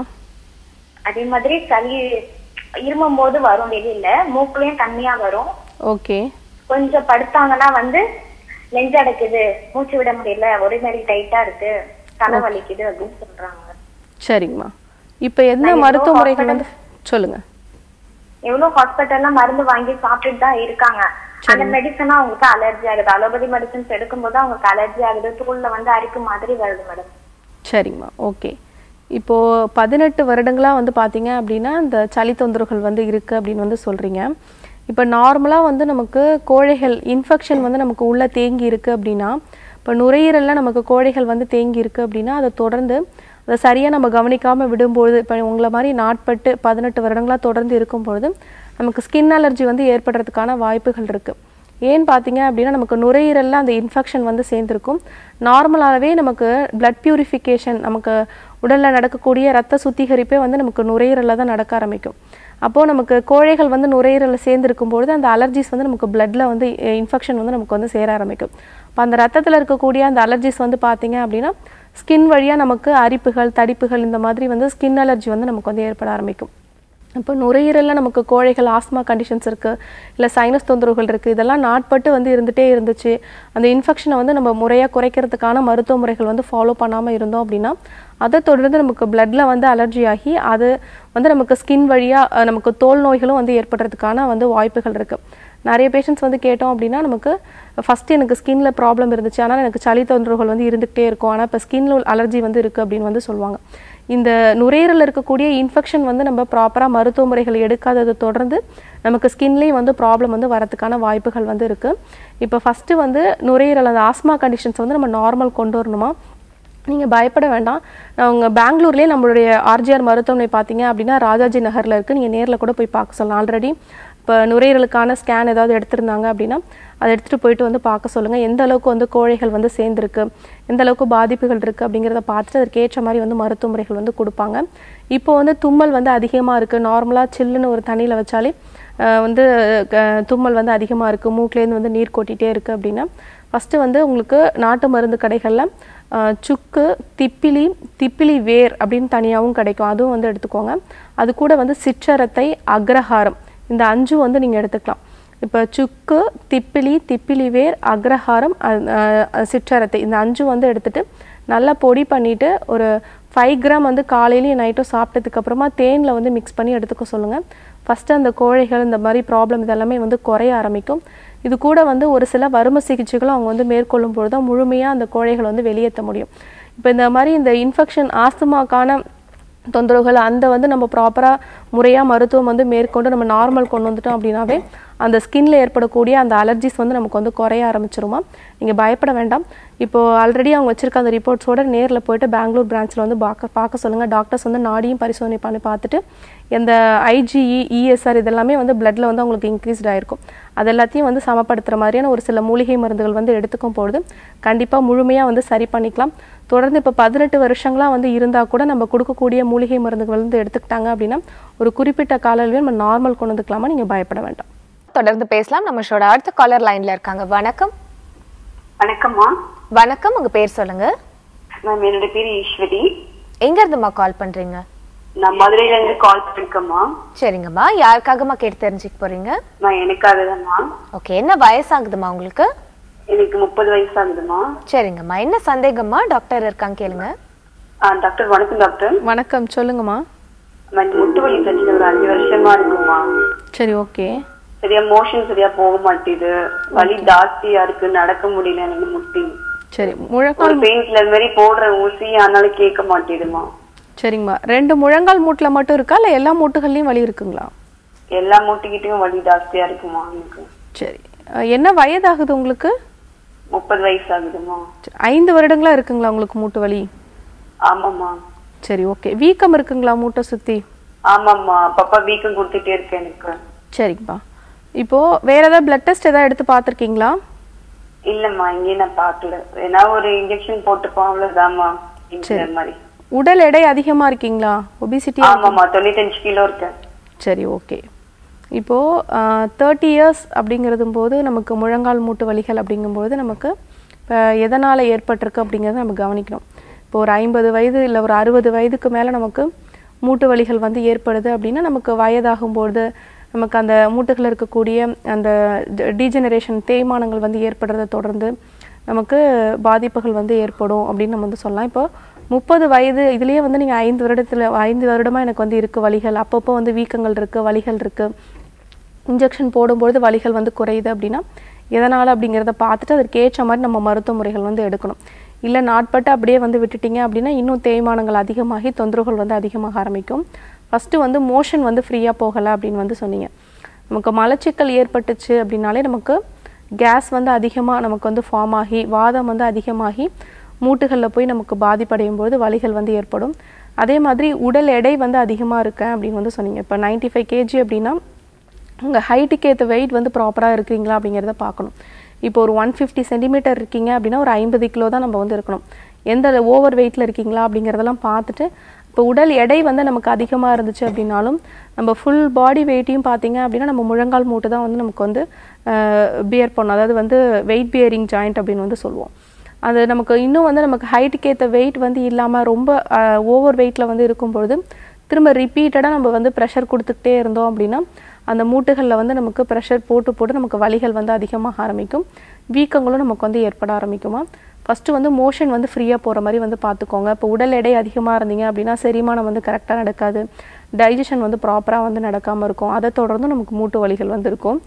அதே மாதிரி சளி இருமும் போது வரும் வெளியில மூக்குலயும் தண்ணியா வரும் ஓகே கொஞ்சம் படுத்தாங்கன்னா வந்து நெஞ்சடைக்குது மூச்சு விட முடியல ஒரே மாதிரி டைட்டா இருக்கு தலை வலிக்குது அப்படின்னு சொல்றாங்க சரிங்கம்மா இப்போ என்ன நான் மருத்துவ எவ்வளோ முறைகள் வந்து சொல்லுங்க எவ்வளவு ஹாஸ்பிட்டல்ல மருந்து வாங்கி சாப்பிட்டுட்டு தான் இருக்காங்க அந்த மெடிசனா அவங்களுக்கு அலர்ஜி ஆகுது அலோபதி மெடிசன்ஸ் எடுக்கும்போது அவங்களுக்கு அலர்ஜி ஆகுது தோல்ல வந்து அரிப்பு மாதிரி வருது மேடம் சரிங்கம்மா ஓகே இப்போது பதினெட்டு வருடங்களாக வந்து பார்த்தீங்க அப்படின்னா இந்த சளி தொந்தரவுகள் வந்து இருக்குது அப்படின்னு வந்து சொல்கிறீங்க இப்போ நார்மலாக வந்து நமக்கு கோழைகள் இன்ஃபெக்ஷன் வந்து நமக்கு உள்ளே தேங்கி இருக்குது அப்படின்னா இப்போ நுரையீரலில் நமக்கு கோழைகள் வந்து தேங்கி இருக்குது அப்படின்னா அதை தொடர்ந்து அதை சரியாக நம்ம கவனிக்காமல் விடும்பொழுது இப்போ உங்களை மாதிரி நாட்பட்டு பதினெட்டு வருடங்களாக தொடர்ந்து இருக்கும் பொழுது நமக்கு ஸ்கின் அலர்ஜி வந்து ஏற்படுறதுக்கான வாய்ப்புகள் இருக்குது ஏன்னு பார்த்தீங்க அப்படின்னா நமக்கு நுரையீரலில் அந்த இன்ஃபெக்ஷன் வந்து சேர்ந்துருக்கும் நார்மலாகவே நமக்கு பிளட் பியூரிஃபிகேஷன் நமக்கு உடலில் நடக்கக்கூடிய ரத்த சுத்திகரிப்பே வந்து நமக்கு நுரையீரலில் தான் நடக்க ஆரம்பிக்கும் அப்போது நமக்கு கோழைகள் வந்து நுரையீரலில் சேர்ந்துருக்கும் பொழுது அந்த அலர்ஜிஸ் வந்து நமக்கு பிளட்டில் வந்து இன்ஃபெக்ஷன் வந்து நமக்கு வந்து சேர ஆரம்பிக்கும் அப்போ அந்த ரத்தத்தில் இருக்கக்கூடிய அந்த அலர்ஜிஸ் வந்து பார்த்தீங்க அப்படின்னா ஸ்கின் வழியாக நமக்கு அரிப்புகள் தடிப்புகள் இந்த மாதிரி வந்து ஸ்கின் அலர்ஜி வந்து நமக்கு வந்து ஏற்பட ஆரம்பிக்கும் இப்போ நுரையீரலில் நமக்கு கோழைகள் ஆஸ்மா கண்டிஷன்ஸ் இருக்குது இல்லை சைனஸ் தொந்தரவுகள் இருக்குது இதெல்லாம் நாட்பட்டு வந்து இருந்துகிட்டே இருந்துச்சு அந்த இன்ஃபெக்ஷனை வந்து நம்ம முறையாக குறைக்கிறதுக்கான மருத்துவ முறைகள் வந்து ஃபாலோ பண்ணாமல் இருந்தோம் அப்படின்னா அதை தொடர்ந்து நமக்கு பிளட்ல வந்து அலர்ஜி ஆகி அது வந்து நமக்கு ஸ்கின் வழியாக நமக்கு தோல் நோய்களும் வந்து ஏற்படுறதுக்கான வந்து வாய்ப்புகள் இருக்குது நிறைய பேஷண்ட்ஸ் வந்து கேட்டோம் அப்படின்னா நமக்கு ஃபஸ்ட்டு எனக்கு ஸ்கின்ல ப்ராப்ளம் இருந்துச்சு ஆனால் எனக்கு சளி தொந்தரவுகள் வந்து இருந்துகிட்டே இருக்கும் ஆனால் இப்போ ஸ்கின்ல அலர்ஜி வந்து இருக்குது அப்படின்னு வந்து சொல்லுவாங்க இந்த நுரையீரலில் இருக்கக்கூடிய இன்ஃபெக்ஷன் வந்து நம்ம ப்ராப்பராக மருத்துவ முறைகள் எடுக்காததை தொடர்ந்து நமக்கு ஸ்கின்லேயும் வந்து ப்ராப்ளம் வந்து வரதுக்கான வாய்ப்புகள் வந்து இருக்குது இப்போ ஃபஸ்ட்டு வந்து நுரையீரல் அந்த ஆஸ்மா கண்டிஷன்ஸ் வந்து நம்ம நார்மல் கொண்டு வரணுமா நீங்கள் பயப்பட வேண்டாம் நான் உங்கள் பெங்களூர்லேயே நம்மளுடைய ஆர்ஜிஆர் மருத்துவமனை பார்த்தீங்க அப்படின்னா ராஜாஜி நகரில் இருக்குது நீங்கள் நேரில் கூட போய் பார்க்க சொல்லலாம் ஆல்ரெடி இப்போ நுரையீரலுக்கான ஸ்கேன் ஏதாவது எடுத்திருந்தாங்க அப்படின்னா அதை எடுத்துகிட்டு போயிட்டு வந்து பார்க்க சொல்லுங்கள் எந்த அளவுக்கு வந்து கோழைகள் வந்து சேர்ந்துருக்கு எந்த அளவுக்கு பாதிப்புகள் இருக்குது அப்படிங்கிறத பார்த்துட்டு அதற்கு ஏற்ற மாதிரி வந்து மருத்துவ முறைகள் வந்து கொடுப்பாங்க இப்போ வந்து தும்மல் வந்து அதிகமாக இருக்குது நார்மலாக சில்லுன்னு ஒரு தண்ணியில் வச்சாலே அஹ், வந்து க- தும்மல் வந்து அதிகமாக இருக்குது மூக்குலேருந்து வந்து நீர் கொட்டிகிட்டே இருக்குது அப்படின்னா ஃபஸ்ட்டு வந்து உங்களுக்கு நாட்டு மருந்து கடைகளில் ஆஹ் சுக்கு திப்பிலி திப்பிலி வேர் அப்படின்னு தனியாகவும் கிடைக்கும் அதுவும் வந்து எடுத்துக்கோங்க அது கூட வந்து சிற்றரத்தை அக்ரஹாரம் இந்த அஞ்சும் வந்து நீங்கள் எடுத்துக்கலாம் இப்போ சுக்கு திப்பிலி திப்பிலி வேர் அக்ரஹாரம் அஹ், அஹ், சிற்றரத்தை இந்த அஞ்சும் வந்து எடுத்துட்டு நல்லா பொடி பண்ணிட்டு ஒரு ஃபைவ் கிராம் வந்து காலையிலையும் நைட்டும் சாப்பிட்டதுக்கு அப்புறமா தேனில் வந்து மிக்ஸ் பண்ணி எடுத்துக்க சொல்லுங்கள் ஃபஸ்ட்டு அந்த கோழைகள் இந்த மாதிரி ப்ராப்ளம் இதெல்லாமே வந்து குறைய ஆரம்பிக்கும் இது கூட வந்து ஒரு சில வரும சிகிச்சைகளும் அவங்க வந்து மேற்கொள்ளும் பொழுது தான் முழுமையாக அந்த கோழைகளை வந்து வெளியேற்ற முடியும் இப்போ இந்த மாதிரி இந்த இன்ஃபெக்ஷன் ஆஸ்துமாக்கான தொந்தரவுகள் அந்த வந்து நம்ம ப்ராப்பராக முறையாக மருத்துவம் வந்து மேற்கொண்டு நம்ம நார்மல் கொண்டு வந்துட்டோம் அப்படின்னாவே அந்த ஸ்கின்ல ஏற்படக்கூடிய அந்த அலர்ஜிஸ் வந்து நமக்கு வந்து குறைய ஆரம்பிச்சிருமா நீங்கள் பயப்பட வேண்டாம் இப்போ ஆல்ரெடி அவங்க வச்சிருக்க அந்த ரிப்போர்ட்ஸோட நேரில் போயிட்டு பெங்களூர் பிரான்ச்சில் வந்து பார்க்க பார்க்க சொல்லுங்கள் டாக்டர்ஸ் வந்து நாடியும் பரிசோதனை பண்ணி பார்த்துட்டு இந்த ஐஜிஇ இஎஸ்ஆர் இதெல்லாமே வந்து பிளட்ல வந்து அவங்களுக்கு இன்க்ரீஸ்ட் ஆயிருக்கும் அது எல்லாத்தையும் வந்து சமப்படுத்துகிற மாதிரியான ஒரு சில மூலிகை மருந்துகள் வந்து எடுத்துக்கும் பொழுது கண்டிப்பாக முழுமையாக வந்து சரி பண்ணிக்கலாம் தொடர்ந்து இப்போ பதினெட்டு வருஷங்களா வந்து இருந்தால் கூட நம்ம கொடுக்கக்கூடிய மூலிகை மருந்துகள் வந்து எடுத்துக்கிட்டாங்க அப்படின்னா ஒரு குறிப்பிட்ட கால அளவில் நம்ம நார்மல் கொண்டு வந்துக்கலாமா நீங்கள் பயப்பட வேண்டாம் தொடர்ந்து பேசலாம் நம்ம ஷோட அடுத்த காலர் லைன்ல இருக்காங்க வணக்கம் வணக்கம்மா வணக்கம் உங்க பேர் சொல்லுங்க மேம் என்னோட பேர் ஈஸ்வரி எங்க இருந்துமா கால் பண்றீங்க நான் மதுரையில இருந்து கால் பண்ணிருக்கேம்மா சரிங்கம்மா யாருக்காகம்மா கேட்டு தெரிஞ்சுக்க போறீங்க நான் எனக்காக தான்மா ஓகே என்ன வயசாகுதுமா உங்களுக்கு எனக்கு முப்பது வயசு ஆகுதுமா சரிங்கம்மா என்ன சந்தேகம்மா டாக்டர் இருக்காங்க கேளுங்க ஆ, டாக்டர் வணக்கம் டாக்டர் வணக்கம் சொல்லுங்கம்மா நான் முட்டு வலி பிரச்சனை ஒரு அஞ்சு வருஷமா இருக்குமா சரி ஓகே சரியா மோஷன் சரியா போக மாட்டேது வலி ஜாஸ்தியா இருக்கு நடக்க முடியல எனக்கு முட்டி சரி ஒரு முழங்கால் பெயின் கில்லர் மாதிரி போடுற ஊசி அதனால கேட்க மாட்டேதுமா சரிங்கம்மா ரெண்டு முழங்கால் மூட்டில் மட்டும் இருக்கா இல்லை எல்லா மூட்டுகள்லையும் வலி இருக்குங்களா எல்லா மூட்டுக்கிட்டையும் வலி ஜாஸ்தியா இருக்குமா எனக்கு சரி அஹ் என்ன வயதாகுது உங்களுக்கு முப்பது வயசு ஆகுதுமா சரி, ஐந்து வருடங்களா இருக்குங்களா உங்களுக்கு மூட்டு வலி ஆமாம்மா சரி ஓகே வீக்கம் இருக்குங்களா மூட்டை சுற்றி ஆமாம்மா அப்பப்ப வீக்கம் கொடுத்துட்டே இருக்கு எனக்கு சரிங்கப்பா இப்போ வேற ஏதாவது பிளட் டெஸ்ட் ஏதாவது எடுத்து பார்த்துருக்கீங்களா இல்லம்மா இங்கேயும் நான் பார்க்கல ஏன்னா ஒரு இன்ஜெக்ஷன் போட்டுப்போம் அவ்வளவுதாம்மா இந்த மாதிரி உடல் எடை அதிகமாக இருக்கீங்களா ஒபிசிட்டி ஆமாம்மா தொண்ணூத்தஞ்சு கிலோ இருக்கேன் சரி ஓகே இப்போது தேர்ட்டி இயர்ஸ் அப்படிங்கிறது போது நமக்கு முழங்கால் மூட்டு வலிகள் அப்படிங்கும்போது நமக்கு இப்போ எதனால் ஏற்பட்டிருக்கு அப்படிங்கிறத நம்ம கவனிக்கணும் இப்போ ஒரு ஐம்பது வயது இல்லை ஒரு அறுபது வயதுக்கு மேலே நமக்கு மூட்டு வலிகள் வந்து ஏற்படுது அப்படின்னா நமக்கு வயதாகும்போது நமக்கு அந்த மூட்டுகளில் இருக்கக்கூடிய அந்த டீஜெனரேஷன் தேய்மானங்கள் வந்து ஏற்படுறதை தொடர்ந்து நமக்கு பாதிப்புகள் வந்து ஏற்படும் அப்படின்னு நம்ம வந்து சொல்லலாம் இப்போ முப்பது வயது இதுலேயே வந்து நீங்கள் ஐந்து வருடத்தில் ஐந்து வருடமாக எனக்கு வந்து இருக்குது வலிகள் அப்பப்போ வந்து வீக்கங்கள் இருக்குது வலிகள் இருக்குது இன்ஜெக்ஷன் போடும்பொழுது வலிகள் வந்து குறையுது அப்படின்னா எதனால் அப்படிங்கிறத பார்த்துட்டு அதற்கு ஏற்ற மாதிரி நம்ம மருத்துவ முறைகள் வந்து எடுக்கணும் இல்லை நாட்பட்டு அப்படியே வந்து விட்டுட்டீங்க அப்படின்னா இன்னும் தேய்மானங்கள் அதிகமாகி தொந்தரவுகள் வந்து அதிகமாக ஆரம்பிக்கும் ஃபஸ்ட்டு வந்து மோஷன் வந்து ஃப்ரீயாக போகலை அப்படின்னு வந்து சொன்னீங்க நமக்கு மலச்சிக்கல் ஏற்பட்டுச்சு அப்படின்னாலே நமக்கு கேஸ் வந்து அதிகமாக நமக்கு வந்து ஃபார்ம் ஆகி வாதம் வந்து அதிகமாகி மூட்டுகளில் போய் நமக்கு பாதிப்படையும் போது வலிகள் வந்து ஏற்படும் அதே மாதிரி உடல் எடை வந்து அதிகமாக இருக்கேன் அப்படின்னு வந்து சொன்னீங்க இப்போ 95 ஃபைவ் கேஜி அப்படின்னா உங்கள் ஹைட்டுக்கு ஏற்ற வெயிட் வந்து ப்ராப்பராக இருக்கிறீங்களா அப்படிங்கிறத பார்க்கணும் இப்போ ஒரு ஒன் ஃபிஃப்டி சென்டிமீட்டர் இருக்கீங்க அப்படின்னா ஒரு ஐம்பது கிலோ தான் நம்ம வந்து இருக்கணும் எந்த ஓவர் வெயிட்டில் இருக்கீங்களா அப்படிங்கிறதெல்லாம் பார்த்துட்டு இப்போ உடல் எடை வந்து நமக்கு அதிகமாக இருந்துச்சு அப்படின்னாலும் நம்ம ஃபுல் பாடி வெயிட்டையும் பார்த்தீங்க அப்படின்னா நம்ம முழங்கால் மூட்டு தான் வந்து நமக்கு வந்து பியர் பண்ணும் அதாவது வந்து வெயிட் பியரிங் ஜாயிண்ட் அப்படின்னு வந்து சொல்லுவோம் அது நமக்கு இன்னும் வந்து நமக்கு ஹைட்டுக்கு ஏற்ற வெயிட் வந்து இல்லாமல் ரொம்ப ஓவர் வெயிட்டில் வந்து இருக்கும்பொழுது திரும்ப ரிப்பீட்டடாக நம்ம வந்து ப்ரெஷர் கொடுத்துக்கிட்டே இருந்தோம் அப்படின்னா அந்த மூட்டுகளில் வந்து நமக்கு ப்ரெஷர் போட்டு போட்டு நமக்கு வலிகள் வந்து அதிகமாக ஆரம்பிக்கும் வீக்கங்களும் நமக்கு வந்து ஏற்பட ஆரம்பிக்குமா ஃபஸ்ட்டு வந்து மோஷன் வந்து ஃப்ரீயாக போகிற மாதிரி வந்து பார்த்துக்கோங்க இப்போ உடல் எடை அதிகமாக இருந்தீங்க அப்படின்னா செரிமானம் வந்து கரெக்டாக நடக்காது டைஜஷன் வந்து ப்ராப்பராக வந்து நடக்காமல் இருக்கும் அதை தொடர்ந்து நமக்கு மூட்டு வலிகள் வந்து இருக்கும் இப்போ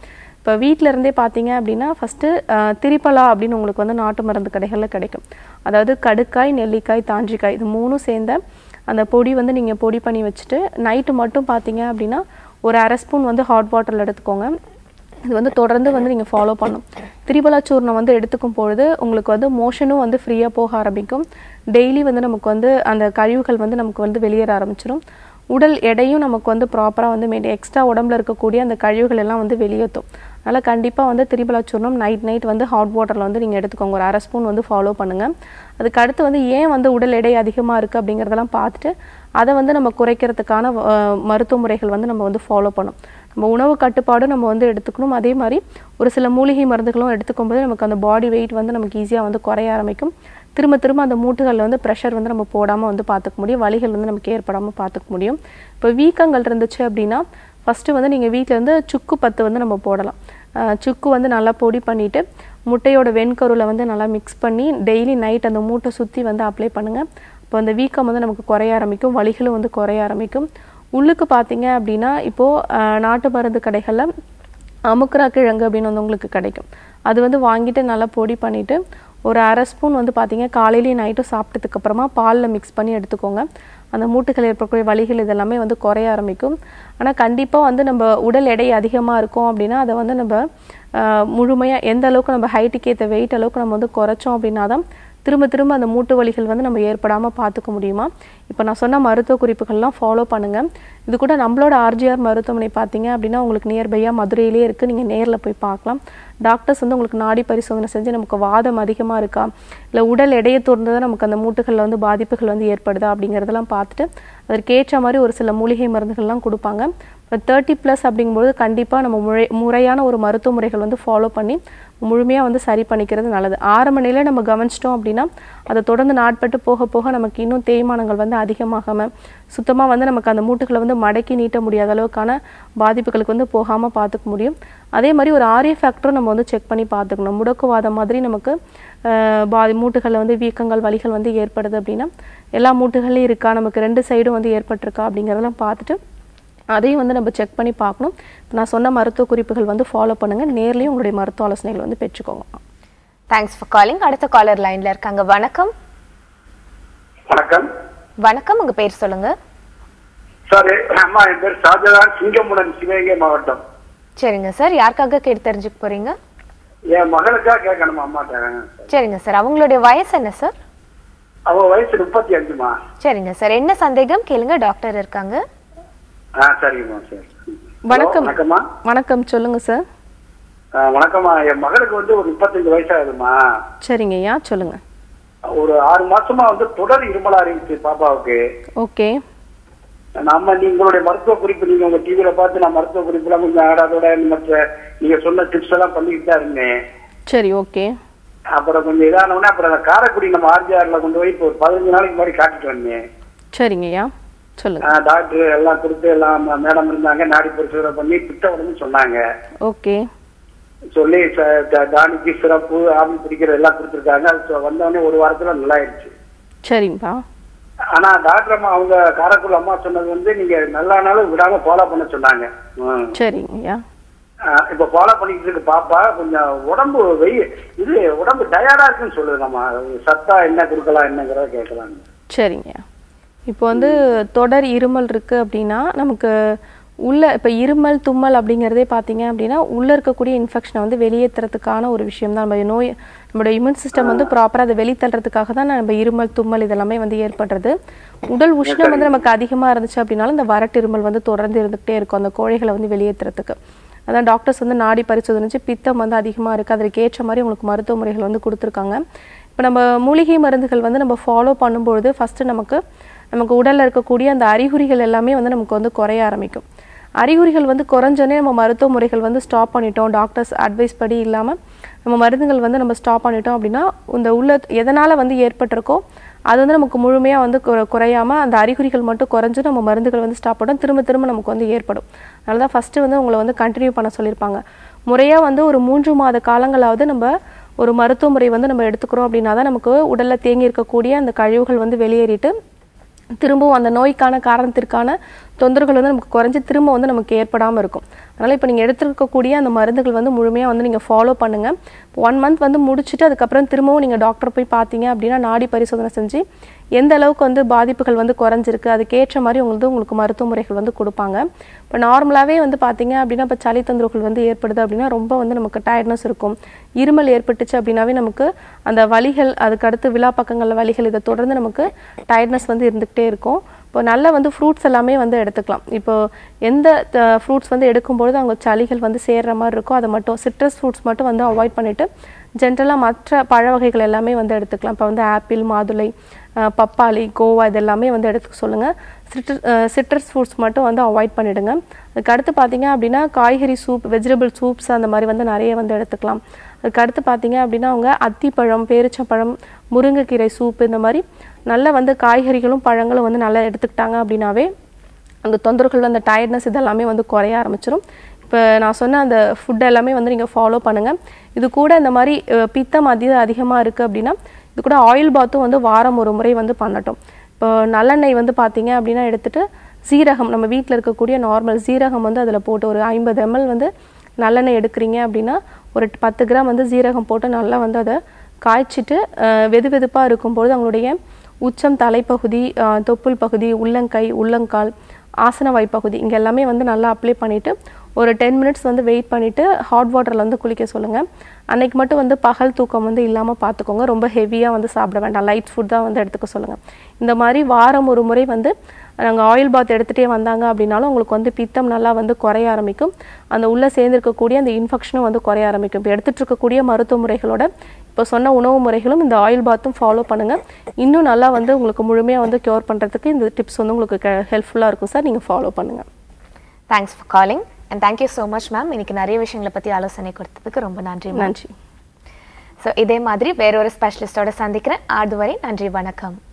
இப்போ வீட்டில இருந்தே பார்த்தீங்க அப்படின்னா ஃபஸ்ட்டு திரிப்பலா அப்படின்னு உங்களுக்கு வந்து நாட்டு மருந்து கடைகளில் கிடைக்கும் அதாவது கடுக்காய் நெல்லிக்காய் தாஞ்சிக்காய் இது மூணும் சேர்ந்த அந்த பொடி வந்து நீங்கள் பொடி பண்ணி வச்சுட்டு நைட்டு மட்டும் பார்த்தீங்க அப்படின்னா ஒரு அரை ஸ்பூன் வந்து ஹாட் வாட்டரில் எடுத்துக்கோங்க இது வந்து தொடர்ந்து வந்து நீங்கள் ஃபாலோ பண்ணும் திரிபலா சூர்ணம் வந்து எடுத்துக்கும் பொழுது உங்களுக்கு வந்து மோஷனும் வந்து ஃப்ரீயாக போக ஆரம்பிக்கும் டெய்லி வந்து நமக்கு வந்து அந்த கழிவுகள் வந்து நமக்கு வந்து வெளியேற ஆரம்பிச்சிடும் உடல் எடையும் நமக்கு வந்து ப்ராப்பராக வந்து மெயின் எக்ஸ்ட்ரா உடம்புல இருக்கக்கூடிய அந்த கழிவுகள் எல்லாம் வந்து வெளியேற்றும் அதனால் கண்டிப்பாக வந்து திரிபலா சூர்ணம் நைட் நைட் வந்து ஹாட் வாட்டரில் வந்து நீங்கள் எடுத்துக்கோங்க ஒரு அரை ஸ்பூன் வந்து ஃபாலோ பண்ணுங்கள் அதுக்கு அடுத்து வந்து ஏன் வந்து உடல் எடை அதிகமாக இருக்குது அப்படிங்கிறதெல்லாம் பார்த்துட்டு அதை வந்து நம்ம குறைக்கிறதுக்கான அஹ், மருத்துவ முறைகள் வந்து நம்ம வந்து ஃபாலோ பண்ணணும் நம்ம உணவு கட்டுப்பாடு நம்ம வந்து எடுத்துக்கணும் அதே மாதிரி ஒரு சில மூலிகை மருந்துகளும் எடுத்துக்கும்போது நமக்கு அந்த பாடி வெயிட் வந்து நமக்கு ஈஸியாக வந்து குறைய ஆரம்பிக்கும் திரும்ப திரும்ப அந்த மூட்டுகளில் வந்து ப்ரெஷர் வந்து நம்ம போடாமல் வந்து பார்த்துக்க முடியும் வலிகள் வந்து நமக்கு ஏற்படாமல் பார்த்துக்க முடியும் இப்போ வீக்கங்கள் இருந்துச்சு அப்படின்னா ஃபஸ்ட்டு வந்து நீங்கள் வீட்டில் இருந்து சுக்கு பத்து வந்து நம்ம போடலாம் அஹ் சுக்கு வந்து நல்லா பொடி பண்ணிவிட்டு முட்டையோட வெண்கருவில் வந்து நல்லா மிக்ஸ் பண்ணி டெய்லி நைட் அந்த மூட்டை சுற்றி வந்து அப்ளை பண்ணுங்கள் இப்போ அந்த வீக்கம் வந்து நமக்கு குறைய ஆரம்பிக்கும் வலிகளும் வந்து குறைய ஆரம்பிக்கும் உள்ளுக்கு பார்த்தீங்க அப்படின்னா இப்போது நாட்டு மருந்து கடைகளில் அமுக்குரா கிழங்கு அப்படின்னு வந்து உங்களுக்கு கிடைக்கும் அது வந்து வாங்கிட்டு நல்லா பொடி பண்ணிவிட்டு ஒரு அரை ஸ்பூன் வந்து பார்த்தீங்க காலையிலையும் நைட்டும் சாப்பிட்டதுக்கு அப்புறமா பாலில் மிக்ஸ் பண்ணி எடுத்துக்கோங்க அந்த மூட்டுகள் ஏற்படக்கூடிய வலிகள் இதெல்லாமே வந்து குறைய ஆரம்பிக்கும் ஆனால் கண்டிப்பாக வந்து நம்ம உடல் எடை அதிகமாக இருக்கும் அப்படின்னா அதை வந்து நம்ம முழுமையாக எந்த அளவுக்கு நம்ம ஹைட்டுக்கு ஏற்ற வெயிட் அளவுக்கு நம்ம வந்து குறைச்சோம் அப்படின்னா தான் திரும்ப திரும்ப அந்த மூட்டு வலிகள் வந்து நம்ம ஏற்படாமல் பார்த்துக்க முடியுமா இப்போ நான் சொன்ன மருத்துவ குறிப்புகள்லாம் ஃபாலோ பண்ணுங்கள் இது கூட நம்மளோட ஆர்ஜிஆர் மருத்துவமனை பார்த்தீங்க அப்படின்னா உங்களுக்கு நியர்பையாக மதுரையிலே இருக்குது நீங்கள் நேரில் போய் பார்க்கலாம் டாக்டர்ஸ் வந்து உங்களுக்கு நாடி பரிசோதனை செஞ்சு நமக்கு வாதம் அதிகமாக இருக்கா இல்லை உடல் எடையை தொடர்ந்து தான் நமக்கு அந்த மூட்டுகளில் வந்து பாதிப்புகள் வந்து ஏற்படுதா அப்படிங்கிறதெல்லாம் பார்த்துட்டு அதற்கேற்ற மாதிரி ஒரு சில மூலிகை மருந்துகள்லாம் கொடுப்பாங்க இப்போ தேர்ட்டி ப்ளஸ் அப்படிங்கும்போது கண்டிப்பாக நம்ம முறை முறையான ஒரு மருத்துவ முறைகள் வந்து ஃபாலோ பண்ணி முழுமையாக வந்து சரி பண்ணிக்கிறது நல்லது ஆரம்ப நிலையில நம்ம கவனிச்சிட்டோம் அப்படின்னா அதை தொடர்ந்து நாட்பட்டு போக போக நமக்கு இன்னும் தேய்மானங்கள் வந்து அதிகமாகாமல் சுத்தமாக வந்து நமக்கு அந்த மூட்டுகளை வந்து மடக்கி நீட்ட முடியாத அளவுக்கான பாதிப்புகளுக்கு வந்து போகாமல் பார்த்துக்க முடியும் அதே மாதிரி ஒரு ஆரிய ஃபேக்டரும் நம்ம வந்து செக் பண்ணி பார்த்துக்கணும் முடக்குவாதம் மாதிரி நமக்கு அஹ், பாதி மூட்டுகளில் வந்து வீக்கங்கள் வலிகள் வந்து ஏற்படுது அப்படின்னா எல்லா மூட்டுகள்லையும் இருக்கா நமக்கு ரெண்டு சைடும் வந்து ஏற்பட்டிருக்கா அப்படிங்கிறதெல்லாம் பார்த்துட்டு அதையும் வந்து நம்ம செக் பண்ணி பார்க்கணும் இப்போ நான் சொன்ன மருத்துவ குறிப்புகள் வந்து ஃபாலோ பண்ணுங்கள் நேர்லேயும் உங்களுடைய மருத்துவ ஆலோசனைகள் வந்து பெற்றுக்கோங்க தேங்க்ஸ் ஃபார் காலிங் அடுத்த காலர் லைன்ல இருக்காங்க வணக்கம் வணக்கம் வணக்கம் உங்க பேர் சொல்லுங்க சார் அம்மா என் பேர் ஷாஜகான் சிங்கமுடன் சிவகங்கை மாவட்டம் சரிங்க சார் யாருக்காக கேட்டு தெரிஞ்சுக்க போறீங்க என் மகளுக்காக கேட்கணுமா அம்மாட்ட சரிங்க சார் அவங்களுடைய வயசு என்ன சார் அவ வயசு முப்பத்தி அஞ்சுமா சரிங்க சார் என்ன சந்தேகம் கேளுங்க டாக்டர் இருக்காங்க ஆ சரிங்கம்மா சரி வணக்கம். ஹலோ, வணக்கம்மா வணக்கம் சொல்லுங்கள் சார் ஆ, வணக்கம்மா என் மகளுக்கு வந்து ஒரு முப்பத்தஞ்சு வயசாகுதுமா சரிங்க ஐயா சொல்லுங்கள் ஒரு ஆறு மாசமா வந்து தொடர் இருமலா இருந்துச்சு பாப்பாவுக்கு ஓகே நம்ம நீங்களுடைய மருத்துவ குறிப்பு நீங்க உங்க டிவியில பார்த்து நான் மருத்துவ குறிப்புலாம் கொஞ்சம் ஆடாதோட மற்ற நீங்க சொன்ன டிப்ஸ் எல்லாம் பண்ணிக்கிட்டு தான் இருந்தேன் சரி ஓகே அப்புறம் கொஞ்சம் இதானவுடனே அப்புறம் அந்த காரைக்குடி நம்ம ஆர்ஜிஆர்ல கொண்டு போய் இப்போ ஒரு பதினஞ்சு நாளைக்கு முன்னாடி காட்டிட்டு வந்தேன் சரிங்க ஐயா சொல்லுங்கள் ஆஹ் டாக்டர் எல்லாம் கொடுத்து எல்லாம் மேடம் இருந்தாங்க நாடி பரிசோதனை பண்ணி பித்த உடம்பு சொன்னாங்க ஓகே சொல்லி ச- ட- டானிக்கு சிறப்பு ஆவி பிடிக்கிறது எல்லாம் கொடுத்துருக்காங்க அது சொ- வந்தவொடனே ஒரு வாரத்துல நல்லா ஆயிடுச்சு சரிங்கப்பா ஆனா டாக்டர் அம்மா அவங்க காரைக்குடி அம்மா சொன்னது வந்து நீங்க நல்லா நாளும் விடாம ஃபாலோ பண்ண சொன்னாங்க ம். சரிங்க ஐயா ஆஹ் இப்ப ஃபாலோ பண்ணிக்கிட்டு இருக்கு பாப்பா கொஞ்சம் உடம்பு வெயி இது உடம்பு டயர்டா இருக்குன்னு சொல்லுது நம்ம சத்தா என்ன கொடுக்கலாம் என்னங்கிறத கேட்கலாம் சரிங்க இப்போ வந்து தொடர் இருமல் இருக்குது அப்படின்னா நமக்கு உள்ள இப்போ இருமல் தும்மல் அப்படிங்கிறதே பார்த்தீங்க அப்படின்னா உள்ளே இருக்கக்கூடிய இன்ஃபெக்ஷனை வந்து வெளியேற்றுறதுக்கான ஒரு விஷயம் தான் நம்ம நோய் நம்மளோட இம்யூன் சிஸ்டம் வந்து ப்ராப்பராக அதை வெளித்தள்ளுறதுக்காக தான் நம்ம இருமல் தும்மல் இதெல்லாமே வந்து ஏற்படுறது உடல் உஷ்ணம் வந்து நமக்கு அதிகமாக இருந்துச்சு அப்படின்னாலும் இந்த வறட்டு இருமல் வந்து தொடர்ந்து இருந்துகிட்டே இருக்கும் அந்த கோழைகளை வந்து வெளியேற்றுறதுக்கு அதான் டாக்டர்ஸ் வந்து நாடி பரிசோதனைச்சு பித்தம் வந்து அதிகமாக இருக்குது அதற்கு ஏற்ற மாதிரி உங்களுக்கு மருத்துவ முறைகள் வந்து கொடுத்துருக்காங்க இப்போ நம்ம மூலிகை மருந்துகள் வந்து நம்ம ஃபாலோ பண்ணும்பொழுது ஃபஸ்ட்டு நமக்கு நமக்கு உடலில் இருக்கக்கூடிய அந்த அறிகுறிகள் எல்லாமே வந்து நமக்கு வந்து குறைய ஆரம்பிக்கும் அறிகுறிகள் வந்து குறைஞ்சோனே நம்ம மருத்துவ முறைகள் வந்து ஸ்டாப் பண்ணிட்டோம் டாக்டர்ஸ் அட்வைஸ் படி இல்லாமல் நம்ம மருந்துகள் வந்து நம்ம ஸ்டாப் பண்ணிட்டோம் அப்படின்னா இந்த உள்ள எதனால் வந்து ஏற்பட்டிருக்கோ அது வந்து நமக்கு முழுமையாக வந்து குற- குறையாம அந்த அறிகுறிகள் மட்டும் குறைஞ்சு நம்ம மருந்துகள் வந்து ஸ்டாப் பண்ணோம் திரும்ப திரும்ப நமக்கு வந்து ஏற்படும் அதனால தான் ஃபஸ்ட்டு வந்து உங்களை வந்து கண்டினியூ பண்ண சொல்லியிருப்பாங்க முறையாக வந்து ஒரு மூன்று மாத காலங்களாவது நம்ம ஒரு மருத்துவ முறை வந்து நம்ம எடுத்துக்கிறோம் அப்படின்னா தான் நமக்கு உடலில் தேங்கி இருக்கக்கூடிய அந்த கழிவுகள் வந்து வெளியேறிட்டு திரும்பவும் அந்த நோய்க்கான காரணத்திற்கான தொந்தரவுகள் வந்து நமக்கு குறைஞ்சி திரும்ப வந்து நமக்கு ஏற்படாமல் இருக்கும் அதனால் இப்போ நீங்கள் எடுத்துருக்கக்கூடிய அந்த மருந்துகள் வந்து முழுமையாக வந்து நீங்கள் ஃபாலோ பண்ணுங்கள் ஒன் மந்த் வந்து முடிச்சுட்டு அதுக்கப்புறம் திரும்பவும் நீங்கள் டாக்டர் போய் பார்த்தீங்க அப்படின்னா நாடி பரிசோதனை செஞ்சு எந்த அளவுக்கு வந்து பாதிப்புகள் வந்து குறைஞ்சிருக்கு அதுக்கேற்ற மாதிரி உங்களுக்கு உங்களுக்கு மருத்துவ முறைகள் வந்து கொடுப்பாங்க இப்போ நார்மலாகவே வந்து பார்த்தீங்க அப்படின்னா இப்போ சளி தொந்தரவுகள் வந்து ஏற்படுது அப்படின்னா ரொம்ப வந்து நமக்கு டயர்ட்னஸ் இருக்கும் இருமல் ஏற்பட்டுச்சு அப்படின்னாவே நமக்கு அந்த வலிகள் அதுக்கு அடுத்து விழா பக்கங்களில் வலிகள் இதை தொடர்ந்து நமக்கு டயர்ட்னஸ் வந்து இருந்துகிட்டே இருக்கும் இப்போ நல்ல வந்து ஃப்ரூட்ஸ் எல்லாமே வந்து எடுத்துக்கலாம் இப்போ எந்த ஃப்ரூட்ஸ் வந்து எடுக்கும்பொழுது அவங்க சளிகள் வந்து சேர்ற மாதிரி இருக்கோ அதை மட்டும் சிட்ரஸ் ஃப்ரூட்ஸ் மட்டும் வந்து அவாய்ட் பண்ணிவிட்டு ஜென்ரலாக மற்ற பழ வகைகள் எல்லாமே வந்து எடுத்துக்கலாம் இப்போ வந்து ஆப்பிள் மாதுளை அஹ், பப்பாளி கோவா இது எல்லாமே வந்து எடுத்துக்க சொல்லுங்கள் சிட்ரஸ் சிட்ரஸ் ஃப்ரூட்ஸ் மட்டும் வந்து அவாய்ட் பண்ணிவிடுங்க அதுக்கு அடுத்து பார்த்தீங்க அப்படின்னா காய்கறி சூப் வெஜிடபிள் சூப்ஸ் அந்த மாதிரி வந்து நிறைய வந்து எடுத்துக்கலாம் அதுக்கு அடுத்து பார்த்தீங்க அப்படின்னா அவங்க அத்திப்பழம் பேரிச்சம்பழம் முருங்கைக்கீரை சூப் இந்த மாதிரி நல்ல வந்து காய்கறிகளும் பழங்களும் வந்து நல்லா எடுத்துக்கிட்டாங்க அப்படின்னாவே அந்த தொந்தரவுகள் அந்த டயர்ட்னஸ் இதெல்லாமே வந்து குறைய ஆரம்பிச்சிடும் இப்போ நான் சொன்ன அந்த ஃபுட் எல்லாமே வந்து நீங்கள் ஃபாலோ பண்ணுங்கள் இது கூட இந்த மாதிரி அஹ், பித்தம் அதிக அதிகமாக இருக்குது அப்படின்னா இது கூட ஆயில் பாத்தும் வந்து வாரம் ஒரு முறை வந்து பண்ணட்டும் இப்போ நல்லெண்ணெய் வந்து பார்த்தீங்க அப்படின்னா எடுத்துட்டு சீரகம் நம்ம வீட்டில் இருக்கக்கூடிய நார்மல் சீரகம் வந்து அதில் போட்டு ஒரு ஐம்பது எம்எல் வந்து நல்லெண்ணெய் எடுக்கிறீங்க அப்படின்னா ஒரு பத்து கிராம் வந்து சீரகம் போட்டு நல்லா வந்து அதை காய்ச்சிட்டு அஹ், வெது வெதுப்பாக இருக்கும்பொழுது அவங்களுடைய உச்சம் தலைப்பகுதி அஹ், தொப்புள் பகுதி உள்ளங்கை உள்ளங்கால் ஆசன வாய்ப்பகுதி இங்கே எல்லாமே வந்து நல்லா அப்ளை பண்ணிவிட்டு ஒரு டென் மினிட்ஸ் வந்து வெயிட் பண்ணிவிட்டு ஹாட் வாட்டரில் வந்து குளிக்க சொல்லுங்கள் அன்னைக்கு மட்டும் வந்து பகல் தூக்கம் வந்து இல்லாமல் பார்த்துக்கோங்க ரொம்ப ஹெவியாக வந்து சாப்பிட வேண்டாம் லைட் ஃபுட் தான் வந்து எடுத்துக்க சொல்லுங்கள் இந்த மாதிரி வாரம் ஒரு முறை வந்து நாங்கள் ஆயில் பாத் எடுத்துகிட்டே வந்தாங்க அப்படின்னாலும் உங்களுக்கு வந்து பித்தம் நல்லா வந்து குறைய ஆரம்பிக்கும் அந்த உள்ளே சேர்ந்துருக்கக்கூடிய அந்த இன்ஃபெக்ஷனும் வந்து குறைய ஆரம்பிக்கும் இப்போ எடுத்துட்டு இருக்கக்கூடிய மருத்துவ முறைகளோட இப்போ சொன்ன உணவு முறைகளும் இந்த ஆயில் பாத்தும் ஃபாலோ பண்ணுங்கள் இன்னும் நல்லா வந்து உங்களுக்கு முழுமையாக வந்து க்யூர் பண்ணுறதுக்கு இந்த டிப்ஸ் வந்து உங்களுக்கு ஹெல்ப்ஃபுல்லாக இருக்கும் சார் நீங்கள் ஃபாலோ பண்ணுங்கள் thanks for calling and thank you so much ma'am இன்னைக்கு நிறைய விஷயங்களை பற்றி ஆலோசனை கொடுத்ததுக்கு ரொம்ப நன்றி மேம் நன்றி ஸோ இதே மாதிரி வேற ஒரு ஸ்பெஷலிஸ்டோட சந்திக்கிறேன் அதுவரை நன்றி வணக்கம்